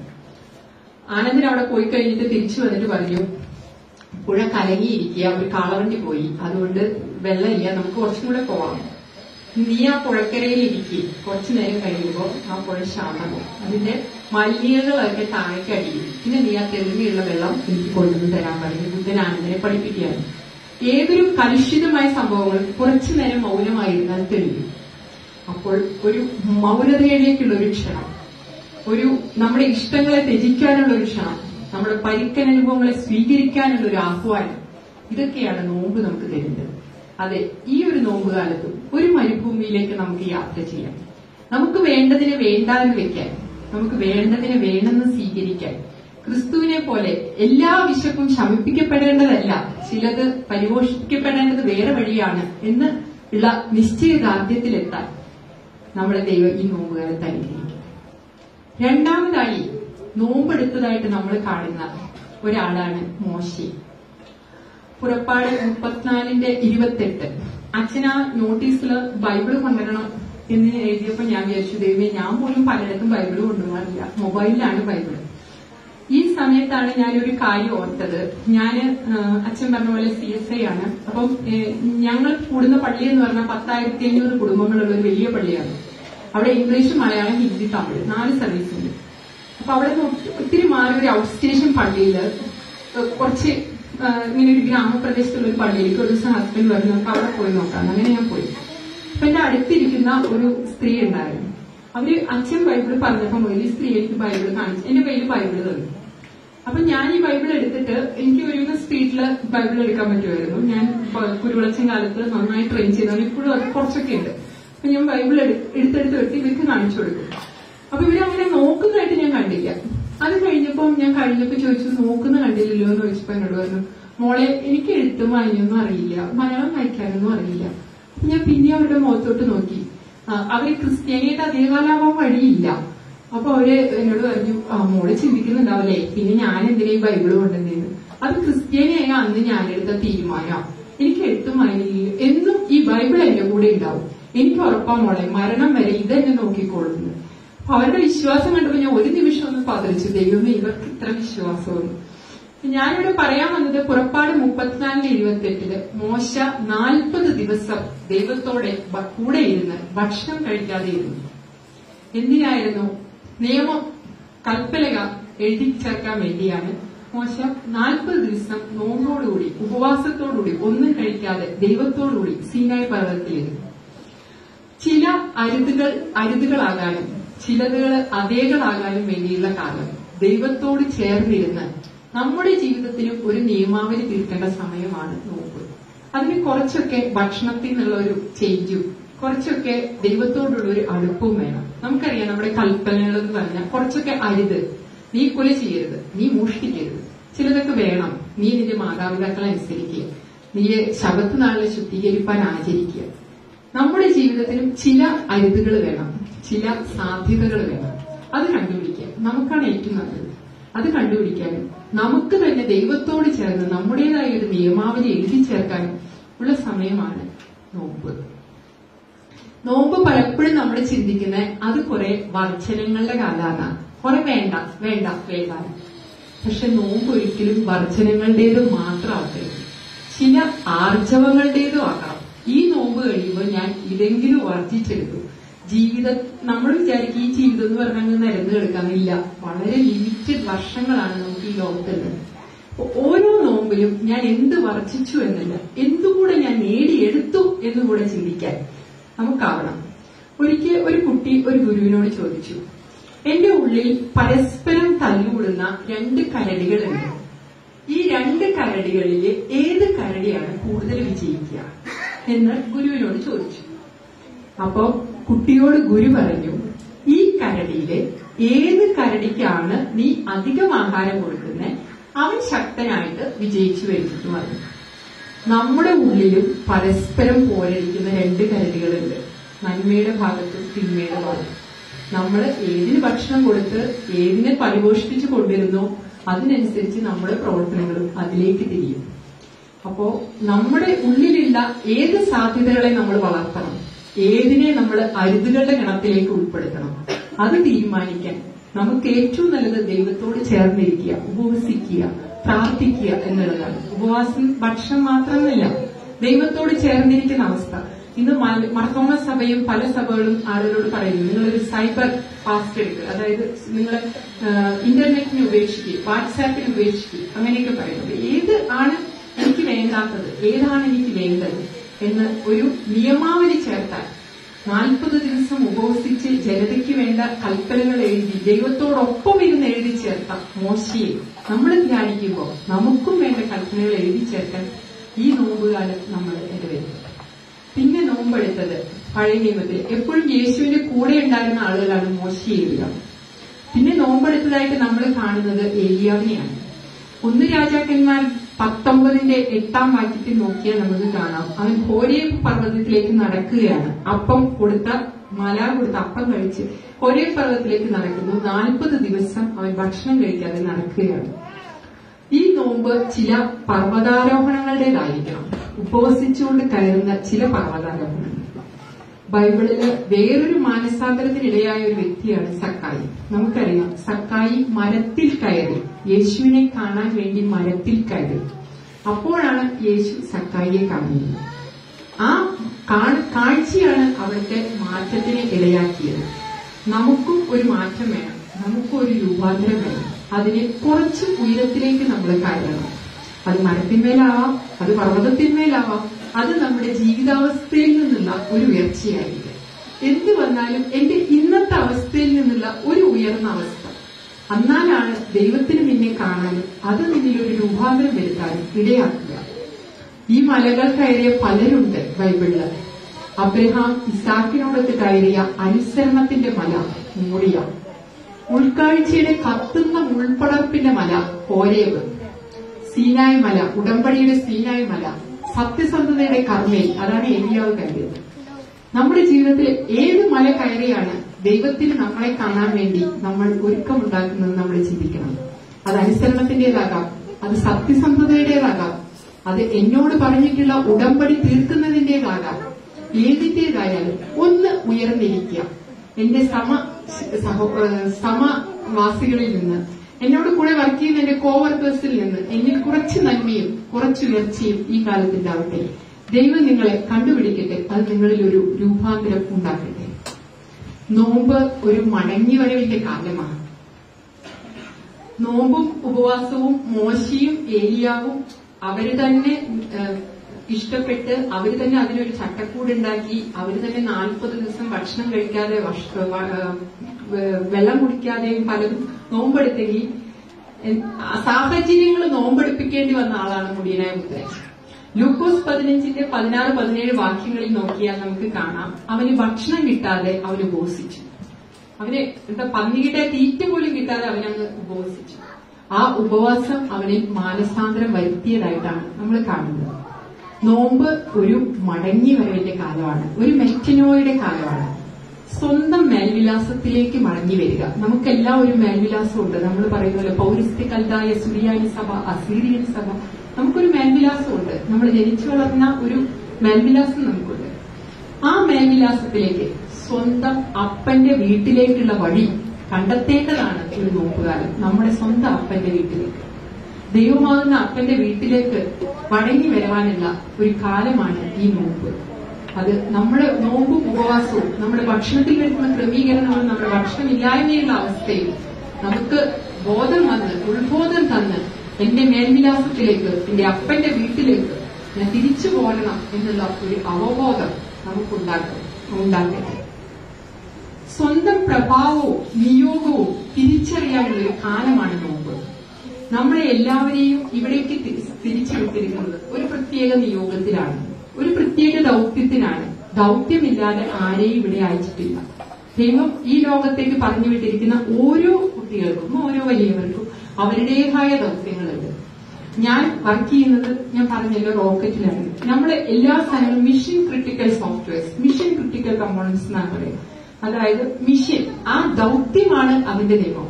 ആനന്ദൻ അവിടെ പോയി കഴിഞ്ഞിട്ട് തിരിച്ചു വന്നിട്ട് പറഞ്ഞു പുഴ കലങ്ങിയിരിക്കുക ഒരു കാളവണ്ടി പോയി അതുകൊണ്ട് വെള്ളമില്ല നമുക്ക് കുറച്ചും കൂടെ പോവാം നീ ആ പുഴക്കരയിൽ ഇരിക്കും കുറച്ചു നേരം കഴിയുമ്പോൾ ആ പുഴ ശാന്തമാവും അതിന്റെ മലിനീയങ്ങളൊക്കെ താഴേക്ക് അടിയും പിന്നെ നീ ആ തെളിമയുള്ള വെള്ളം എനിക്ക് കൊണ്ടുവന്ന് തരാൻ പറഞ്ഞു ബുദ്ധൻ ആനന്ദനെ പഠിപ്പിക്കുകയാണ് ഏതൊരു കലുഷിതമായ സംഭവങ്ങൾ കുറച്ചു നേരം മൗനമായിരുന്നാൽ തെളിയും അപ്പോൾ ഒരു മൗനതയിലേക്കുള്ള ഒരു ക്ഷണം ഒരു നമ്മുടെ ഇഷ്ടങ്ങളെ ത്യജിക്കാനുള്ള ഒരു ക്ഷണം നമ്മുടെ പരിക്കൻ അനുഭവങ്ങളെ സ്വീകരിക്കാനുള്ള ഒരു ആഹ്വാനം ഇതൊക്കെയാണ് നോമ്പ് നമുക്ക് തരുന്നത് അതെ ഈ ഒരു നോമ്പ് കാലത്തും ഒരു മരുഭൂമിയിലേക്ക് നമുക്ക് യാത്ര ചെയ്യാം നമുക്ക് വേണ്ടതിനെ വേണ്ടാന്ന് വെക്കാൻ നമുക്ക് വേണ്ടതിനെ വേണമെന്ന് സ്വീകരിക്കാൻ ക്രിസ്തുവിനെ പോലെ എല്ലാ വിശപ്പും ശമിപ്പിക്കപ്പെടേണ്ടതല്ല ചിലത് പരിപോഷിക്കപ്പെടേണ്ടത് വേറെ വഴിയാണ് എന്ന് ഉള്ള നിശ്ചയദാർഢ്യത്തിലെത്താൻ നമ്മളെ ദൈവം ഈ നോമ്പുകാലത്ത് അനുഗ്രഹിക്കും രണ്ടാമതായി നോമ്പെടുത്തതായിട്ട് നമ്മൾ കാണുന്ന ഒരാളാണ് മോശി പുറപ്പാട് മുപ്പത്തിനാലിന്റെ ഇരുപത്തെട്ട് അച്ഛൻ ആ നോട്ടീസിൽ ബൈബിള് കൊണ്ടുവരണം എന്ന് എഴുതിയപ്പോ ഞാൻ വിചാരിച്ചു ദൈവമേ ഞാൻ പോലും പലയിടത്തും ബൈബിള് കൊണ്ടുപോകാറില്ല മൊബൈലിലാണ് ബൈബിള് ഈ സമയത്താണ് ഞാനൊരു കാര്യം ഓർത്തത് ഞാന് ആ, അച്ഛൻ പറഞ്ഞ പോലെ സി എസ് ഐ ആണ് അപ്പം ഏ, ഞങ്ങൾ കൂടുന്ന പള്ളി എന്ന് പറഞ്ഞാൽ പത്തായിരത്തി അഞ്ഞൂറ് കുടുംബങ്ങളുള്ള ഒരു വലിയ പള്ളിയാണ് അവിടെ ഇംഗ്ലീഷ് മലയാളം ഹിന്ദി തമിഴ് നാല് സർവീസ് ഉണ്ട് അപ്പൊ അവിടെ നിന്ന് ഒത്തി- ഒത്തിരി മാറി ഒരു ഔട്ട് സ്റ്റേഷൻ പള്ളിയില് കുറച്ച് ആ, ഇങ്ങനെ ഒരു ഗ്രാമപ്രദേശത്തുള്ള ഒരു പള്ളിയിലേക്ക് ഒരു ദിവസം ഹസ്ബൻഡ് പറഞ്ഞു നമുക്ക് അവിടെ പോയി നോക്കാം അങ്ങനെ ഞാൻ പോയി അപ്പൊ എന്റെ അടുത്തിരിക്കുന്ന ഒരു സ്ത്രീ ഉണ്ടായിരുന്നു അവര് അച്ഛൻ ബൈബിൾ പറഞ്ഞപ്പോ മുതൽ ഈ സ്ത്രീ എനിക്ക് ബൈബിൾ കാണിച്ചു എന്റെ കയ്യിൽ ബൈബിൾ തന്നു അപ്പൊ ഞാൻ ഈ ബൈബിൾ എടുത്തിട്ട് എനിക്ക് ഒരു സ്പീഡില് ബൈബിൾ എടുക്കാൻ പറ്റുമായിരുന്നു ഞാൻ പ- കുരുവിളച്ചൻ കാലത്ത് നന്നായി ട്രെയിൻ ചെയ്താണ് ഇപ്പോഴും അത് കുറച്ചൊക്കെ ഉണ്ട് അപ്പൊ ഞാൻ ബൈബിൾ എടു- എടുത്തെടുത്ത് വെട്ടി ഇവർക്ക് കാണിച്ചു കൊടുക്കും അപ്പൊ ഇവരങ്ങനെ നോക്കുന്നതായിട്ട് ഞാൻ കണ്ടില്ല അത് കഴിഞ്ഞപ്പോ ഞാൻ കഴിഞ്ഞപ്പോ ചോദിച്ചു നോക്കുന്ന കണ്ടില്ലല്ലോ എന്ന് ചോദിച്ചപ്പോ എന്നോട് പറഞ്ഞു മോളെ എനിക്ക് എഴുത്തും വായനയൊന്നും അറിയില്ല മലയാളം വായിക്കാനൊന്നും അറിയില്ല അപ്പൊ ഞാൻ പിന്നെ അവരുടെ മുഖത്തോട്ട് നോക്കി ആ, അവര് ക്രിസ്ത്യാനിയായിട്ട് അതേകാലാവാൻ വഴിയില്ല അപ്പൊ അവര് എന്നോട് പറഞ്ഞു ആ മോള് ചിന്തിക്കുന്നുണ്ടാവല്ലേ പിന്നെ ഞാൻ എന്തിനാ ഈ ബൈബിള് കൊണ്ടുവന്നേന്ന് അത് ക്രിസ്ത്യാനിയായ അന്ന് ഞാനെടുത്ത തീരുമാനം എനിക്ക് എഴുത്തും വായനയില്ല എന്നും ഈ ബൈബിൾ എന്റെ കൂടെ ഉണ്ടാവും എനിക്ക് ഉറപ്പാ മോളെ മരണം വരെ ഇതെന്നെ നോക്കിക്കൊള്ളുന്നു അപ്പൊ അവരുടെ വിശ്വാസം കണ്ടപ്പോ ഞാൻ ഒരു നിമിഷം ഒന്ന് പതറിച്ചു ദൈവമേ ഇവർക്ക് ഇത്ര വിശ്വാസമൊന്നും ഞാനിവിടെ പറയാൻ വന്നത് പുറപ്പാട് മുപ്പത്തിനാലിന് ഇരുപത്തെട്ടില് മോശ നാൽപ്പത് ദിവസം ദൈവത്തോടെ ബ- കൂടെ ഇരുന്ന് ഭക്ഷണം കഴിക്കാതെ ഇരുന്നു എന്തിനായിരുന്നു നിയമം കൽപ്പലക എഴുതി ചേർക്കാൻ വേണ്ടിയാണ് മോശ നാൽപ്പത് ദിവസം നോമ്പോടുകൂടി ഉപവാസത്തോടുകൂടി ഒന്നും കഴിക്കാതെ ദൈവത്തോടുകൂടി സീനായ് പർവ്വതത്തിലിരുന്നു ചില അരുതുകൾ അരുതുകളാകാനും ചിലതുകൾ അതേകളാകാനും വേണ്ടിയുള്ള കാലം ദൈവത്തോട് ചേർന്നിരുന്ന് നമ്മുടെ ജീവിതത്തിനും ഒരു നിയമാവലി തീർക്കേണ്ട സമയമാണ് നോമ്പ് അതിന് കുറച്ചൊക്കെ ഭക്ഷണത്തിൽ നിന്നുള്ള ഒരു ചേഞ്ചും കുറച്ചൊക്കെ ദൈവത്തോടുള്ള ഒരു അടുപ്പവും വേണം നമുക്കറിയാം നമ്മുടെ കൽപ്പനകൾ എന്ന് പറഞ്ഞാൽ കുറച്ചൊക്കെ അരുത് നീ കൊല ചെയ്യരുത് നീ മോഷ്ടിക്കരുത് ചിലതൊക്കെ വേണം നീ നിന്റെ മാതാപിതാക്കളെ അനുസരിക്കുക നീ ശബത്ത് നാളിലെ ശുദ്ധീകരിപ്പാൻ ആചരിക്കുക നമ്മുടെ ജീവിതത്തിലും ചില അരുതുകൾ വേണം ചില സാധ്യതകൾ വേണം അത് കണ്ടുപിടിക്കുക നമുക്കാണ് ഏറ്റവും നല്ലത് അത് കണ്ടുപിടിക്കാനും നമുക്ക് തന്നെ ദൈവത്തോട് ചേർന്ന് നമ്മുടേതായ ഒരു നിയമാവലി എഴുതി ചേർക്കാനും ഉള്ള സമയമാണ് നോമ്പ് നോമ്പ് പലപ്പോഴും നമ്മൾ ചിന്തിക്കുന്നത് അത് കുറെ വർജനങ്ങളുടെ കാലാണ് കുറെ വേണ്ട വേണ്ട വേണ്ട പക്ഷെ നോമ്പ് ഒരിക്കലും വർജനങ്ങളുടേത് മാത്രമാക്കരുത് ചില ആർജവങ്ങളുടേതും ആക്കണം ഈ നോമ്പ് കഴിയുമ്പോൾ ഞാൻ ഇതെങ്കിലും വർജിച്ചെടുക്കും ജീവിതം നമ്മൾ വിചാരിക്കും ഈ ജീവിതം എന്ന് പറഞ്ഞാൽ നിരന്ന് കിടക്കാനില്ല വളരെ ലിമിറ്റഡ് വർഷങ്ങളാണ് നമുക്ക് ഈ ലോകത്തുള്ളത് അപ്പൊ ഓരോ നോമ്പിലും ഞാൻ എന്ത് വർജിച്ചു എന്നല്ല എന്തുകൂടെ ഞാൻ നേടിയെടുത്തു എന്നുകൂടെ ചിന്തിക്കാൻ നമുക്കാവണം ഒരിക്കൽ ഒരു കുട്ടി ഒരു ഗുരുവിനോട് ചോദിച്ചു എന്റെ ഉള്ളിൽ പരസ്പരം തല്ലുകൂടുന്ന രണ്ട് കരടികളുണ്ട് ഈ രണ്ട് കരടികളിൽ ഏത് കരടിയാണ് കൂടുതൽ വിജയിക്കുക എന്ന് ഗുരുവിനോട് ചോദിച്ചു അപ്പോ കുട്ടിയോട് ഗുരു പറഞ്ഞു ഈ കരടിയില് ഏത് കരടിക്കാണ് നീ അധികം ആഹാരം കൊടുക്കുന്നത് അവൻ ശക്തനായിട്ട് വിജയിച്ചു വരുന്നു പറഞ്ഞു നമ്മുടെ ഉള്ളിലും പരസ്പരം പോരടിക്കുന്ന രണ്ട് കരടികളുണ്ട് നന്മയുടെ ഭാഗത്തും തിന്മയുടെ ഭാഗത്തും നമ്മൾ ഏതിന് ഭക്ഷണം കൊടുത്ത് ഏതിനെ പരിപോഷിപ്പിച്ചു കൊണ്ടിരുന്നോ അതിനനുസരിച്ച് നമ്മുടെ പ്രവർത്തനങ്ങളും അതിലേക്ക് തിരിയും അപ്പോ നമ്മുടെ ഉള്ളിലുള്ള ഏത് സാധ്യതകളെ നമ്മൾ വളർത്തണം ഏതിനെ നമ്മൾ അരുതുകളുടെ ഗണത്തിലേക്ക് ഉൾപ്പെടുത്തണം അത് തീരുമാനിക്കാൻ നമുക്ക് ഏറ്റവും നല്ലത് ദൈവത്തോട് ചേർന്നിരിക്കുക ഉപവസിക്കുക പ്രാർത്ഥിക്കുക എന്നുള്ളതാണ് ഉപവാസം ഭക്ഷണം മാത്രമല്ല ദൈവത്തോട് ചേർന്നിരിക്കുന്ന അവസ്ഥ ഇന്ന് മർത്തോമ സഭയും പല സഭകളും ആളുകളോട് പറയുന്നു നിങ്ങളൊരു സൈബർ ഫാസ്റ്റ് എടുക്കുക അതായത് നിങ്ങൾ ഇന്റർനെറ്റിനെ ഉപേക്ഷിക്കുക വാട്സാപ്പിനെ ഉപേക്ഷിക്കുക അങ്ങനെയൊക്കെ പറയുന്നത് ഏത് ആണ് എനിക്ക് വേണ്ടാത്തത് ഏതാണ് എനിക്ക് വേണ്ടത് എന്ന് ഒരു നിയമാവലി ചേർത്താൽ നാൽപ്പത് ദിവസം ഉപവസിച്ച് ജനതയ്ക്ക് വേണ്ട കൽപ്പനകൾ എഴുതി ദൈവത്തോടൊപ്പം ഇരുന്ന് എഴുതി ചേർത്ത മോശയെ നമ്മൾ ധ്യാനിക്കുമ്പോൾ നമുക്കും വേണ്ട കൽപ്പനകൾ എഴുതി ചേർക്കാൻ ഈ നോമ്പുകാലം നമ്മൾ ഇടവരുന്നത് പിന്നെ നോമ്പെടുത്തത് പഴയ നിയമത്തിൽ എപ്പോഴും യേശുവിന്റെ കൂടെ ഉണ്ടായിരുന്ന ആളുകളാണ് മോശി ഏലിയ പിന്നെ നോമ്പെടുത്തതായിട്ട് നമ്മൾ കാണുന്നത് ഏലിയാവിനെയാണ് ഒന്ന് രാജാക്കന്മാർ പത്തൊമ്പതിന്റെ എട്ടാം വാക്യത്തിൽ നോക്കിയാൽ നമുക്ക് കാണാം അവൻ ഹോരേബ് പർവ്വതത്തിലേക്ക് നടക്കുകയാണ് അപ്പം കൊടുത്ത മല കൊടുത്ത അപ്പം കഴിച്ച് ഹോരേബ് പർവ്വതത്തിലേക്ക് നടക്കുന്നു നാൽപ്പത് ദിവസം അവൻ ഭക്ഷണം കഴിക്കാതെ നടക്കുകയാണ് ഈ നോമ്പ് ചില പർവ്വതാരോഹണങ്ങളുടേതായിരിക്കണം ഉപവസിച്ചുകൊണ്ട് കയറുന്ന ചില പർവ്വതാരോഹണങ്ങൾ ബൈബിളില് വേറൊരു മാനസാന്തരത്തിനിടയായ ഒരു വ്യക്തിയാണ് സക്കായി നമുക്കറിയാം സക്കായി മരത്തിൽ കയറി യേശുവിനെ കാണാൻ വേണ്ടി മരത്തിൽ കയറി അപ്പോഴാണ് യേശു സക്കായിയെ കാണുന്നത് ആ കാഴ്ചയാണ് അവിടുത്തെ മാറ്റത്തിന് ഇടയാക്കിയത് നമുക്കും ഒരു മാറ്റം വേണം നമുക്കും ഒരു രൂപാന്തരം വേണം അതിന് കുറച്ച് ഉയരത്തിലേക്ക് നമ്മൾ കയറണം അത് മരത്തിന്മേലാവാം അത് പർവ്വതത്തിന്മേലാവാം അത് നമ്മുടെ ജീവിതാവസ്ഥയിൽ നിന്നുള്ള ഒരു ഉയർച്ചയായിരിക്കും എന്ത് വന്നാലും എന്റെ ഇന്നത്തെ അവസ്ഥയിൽ നിന്നുള്ള ഒരു ഉയർന്ന അവസ്ഥ എന്നാലാണ് ദൈവത്തിന് നിന്നെ കാണാനും അത് നിന്നിൽ ഒരു രൂപാന്തരം വരുത്താനും ഇടയാക്കുക ഈ മലകൾ കയറിയ പലരുണ്ട് ബൈബിളില് അബ്രഹാം ഇസാക്കിനോടൊത്ത് കയറിയ അനുസരണത്തിന്റെ മല മൂടിയ ഉൾക്കാഴ്ചയുടെ കത്തുന്ന മുൾപ്പടർപ്പിന്റെ മല ഹോരേബ് സീനായ് മല ഉടമ്പടിയുടെ സീനായ് മല സത്യസന്ധതയുടെ കർമ്മയിൽ അതാണ് ഏലിയാവ് കയറിയത് നമ്മുടെ ജീവിതത്തിൽ ഏത് മല കയറിയാണ് ദൈവത്തിന് നമ്മളെ കാണാൻ വേണ്ടി നമ്മൾ ഒരുക്കമുണ്ടാക്കുന്നത് നമ്മൾ ചിന്തിക്കണം അത് അനുസരണത്തിന്റേതാകാം അത് സത്യസന്ധതയുടേതാകാം അത് എന്നോട് പറഞ്ഞിട്ടുള്ള ഉടമ്പടി തീർക്കുന്നതിന്റേതാകാം ഏതിന്റേതായാലും ഒന്ന് ഉയർന്നിരിക്കുക എന്റെ സമ സഹോ സമവാസികളിൽ നിന്ന് എന്നോട് കൂടെ വർക്ക് ചെയ്യുന്ന എന്റെ കോവർക്കേഴ്സിൽ നിന്ന് എന്നിൽ കുറച്ച് നന്മയും കുറച്ച് ഉയർച്ചയും ഈ കാലത്തുണ്ടാവട്ടെ ദൈവം നിങ്ങളെ കണ്ടുപിടിക്കട്ടെ അത് നിങ്ങളിൽ ഒരു രൂപാന്തരം ഉണ്ടാക്കട്ടെ നോമ്പ് ഒരു മടങ്ങി വരവിന്റെ കാലമാണ് നോമ്പും ഉപവാസവും മോശയും ഏലിയാവും അവര് തന്നെ ഇഷ്ടപ്പെട്ട് അവര് തന്നെ അതിനൊരു ചട്ടക്കൂടുണ്ടാക്കി അവര് തന്നെ നാൽപ്പത് ദിവസം ഭക്ഷണം കഴിക്കാതെ വെള്ളം കുടിക്കാതെയും പലതും നോമ്പെടുത്തെങ്കിൽ സാഹചര്യങ്ങൾ നോമ്പെടുപ്പിക്കേണ്ടി വന്ന ആളാണ് മുടിയനായ പുത്രൻ ലൂക്കോസ് പതിനഞ്ചിന്റെ പതിനാറ് പതിനേഴ് വാക്യങ്ങളിൽ നോക്കിയാൽ നമുക്ക് കാണാം അവന് ഭക്ഷണം കിട്ടാതെ അവന് ഉപവസിച്ചു അവന് എന്താ പന്നിയുടെ തീറ്റ പോലും കിട്ടാതെ അവനങ്ങ് ഉപവസിച്ചു ആ ഉപവാസം അവനിൽ മാനസാന്തരം വരുത്തിയതായിട്ടാണ് നമ്മൾ കാണുന്നത് നോമ്പ് ഒരു മടങ്ങി വരവിന്റെ കാലമാണ് ഒരു മെറ്റനോയുടെ കാലമാണ് സ്വന്തം മേൽവിലാസത്തിലേക്ക് മടങ്ങി വരിക നമുക്കെല്ലാം ഒരു മേൽവിലാസമുണ്ട് നമ്മൾ പറയുന്നല്ലോ പൗരസ്ത്യ കൽതായ സുറിയാനി സഭ അസീറിയൻ സഭ നമുക്കൊരു മേൽവിലാസമുണ്ട് നമ്മൾ ജനിച്ചു വളർന്ന ഒരു മേൽവിലാസം നമുക്കുണ്ട് ആ മേൽവിലാസത്തിലേക്ക് സ്വന്തം അപ്പന്റെ വീട്ടിലേക്കുള്ള വഴി കണ്ടെത്തേണ്ടതാണ് ഒരു നോക്കുകാലം നമ്മുടെ സ്വന്തം അപ്പന്റെ വീട്ടിലേക്ക് ദൈവമാകുന്ന അപ്പന്റെ വീട്ടിലേക്ക് മടങ്ങി വരാനുള്ള ഒരു കാലമാണ് ഈ നോമ്പ് അത് നമ്മുടെ നോമ്പും ഉപവാസവും നമ്മുടെ ഭക്ഷണത്തിൽ വരുന്ന ക്രമീകരണങ്ങളും നമ്മുടെ ഭക്ഷണമില്ലായ്മയുള്ള അവസ്ഥയിൽ നമുക്ക് ബോധം വന്ന് ഉത്ബോധം തന്ന് എന്റെ മേൽവിലാസത്തിലേക്ക് എന്റെ അപ്പന്റെ വീട്ടിലേക്ക് ഞാൻ തിരിച്ചു പോരണം എന്നുള്ള ഒരു അവബോധം നമുക്കുണ്ടാക്കും ഉണ്ടാക്കട്ടെ സ്വന്തം പ്രഭാവവും നിയോഗവും തിരിച്ചറിയാനുള്ള ഒരു കാലമാണ് നോമ്പ് നമ്മളെ എല്ലാവരെയും ഇവിടേക്ക് തി- തിരിച്ചുവിട്ടിരിക്കുന്നത് ഒരു പ്രത്യേക നിയോഗത്തിലാണ് ഒരു പ്രത്യേക ദൗത്യത്തിനാണ് ദൗത്യമില്ലാതെ ആരെയും ഇവിടെ അയച്ചിട്ടില്ല ദൈവം ഈ ലോകത്തേക്ക് പറഞ്ഞു വിട്ടിരിക്കുന്ന ഓരോ കുട്ടികൾക്കും ഓരോ വലിയവർക്കും അവരുടേതായ ദൗത്യങ്ങളുണ്ട് ഞാൻ വർക്ക് ചെയ്യുന്നത് ഞാൻ പറഞ്ഞല്ലോ റോക്കറ്റിലാണ് നമ്മള് എല്ലാ സാധനങ്ങളും mission critical softwares mission critical components എന്നാണ് പറയുക അതായത് മിഷൻ ആ ദൗത്യമാണ് അതിന്റെ നിയമം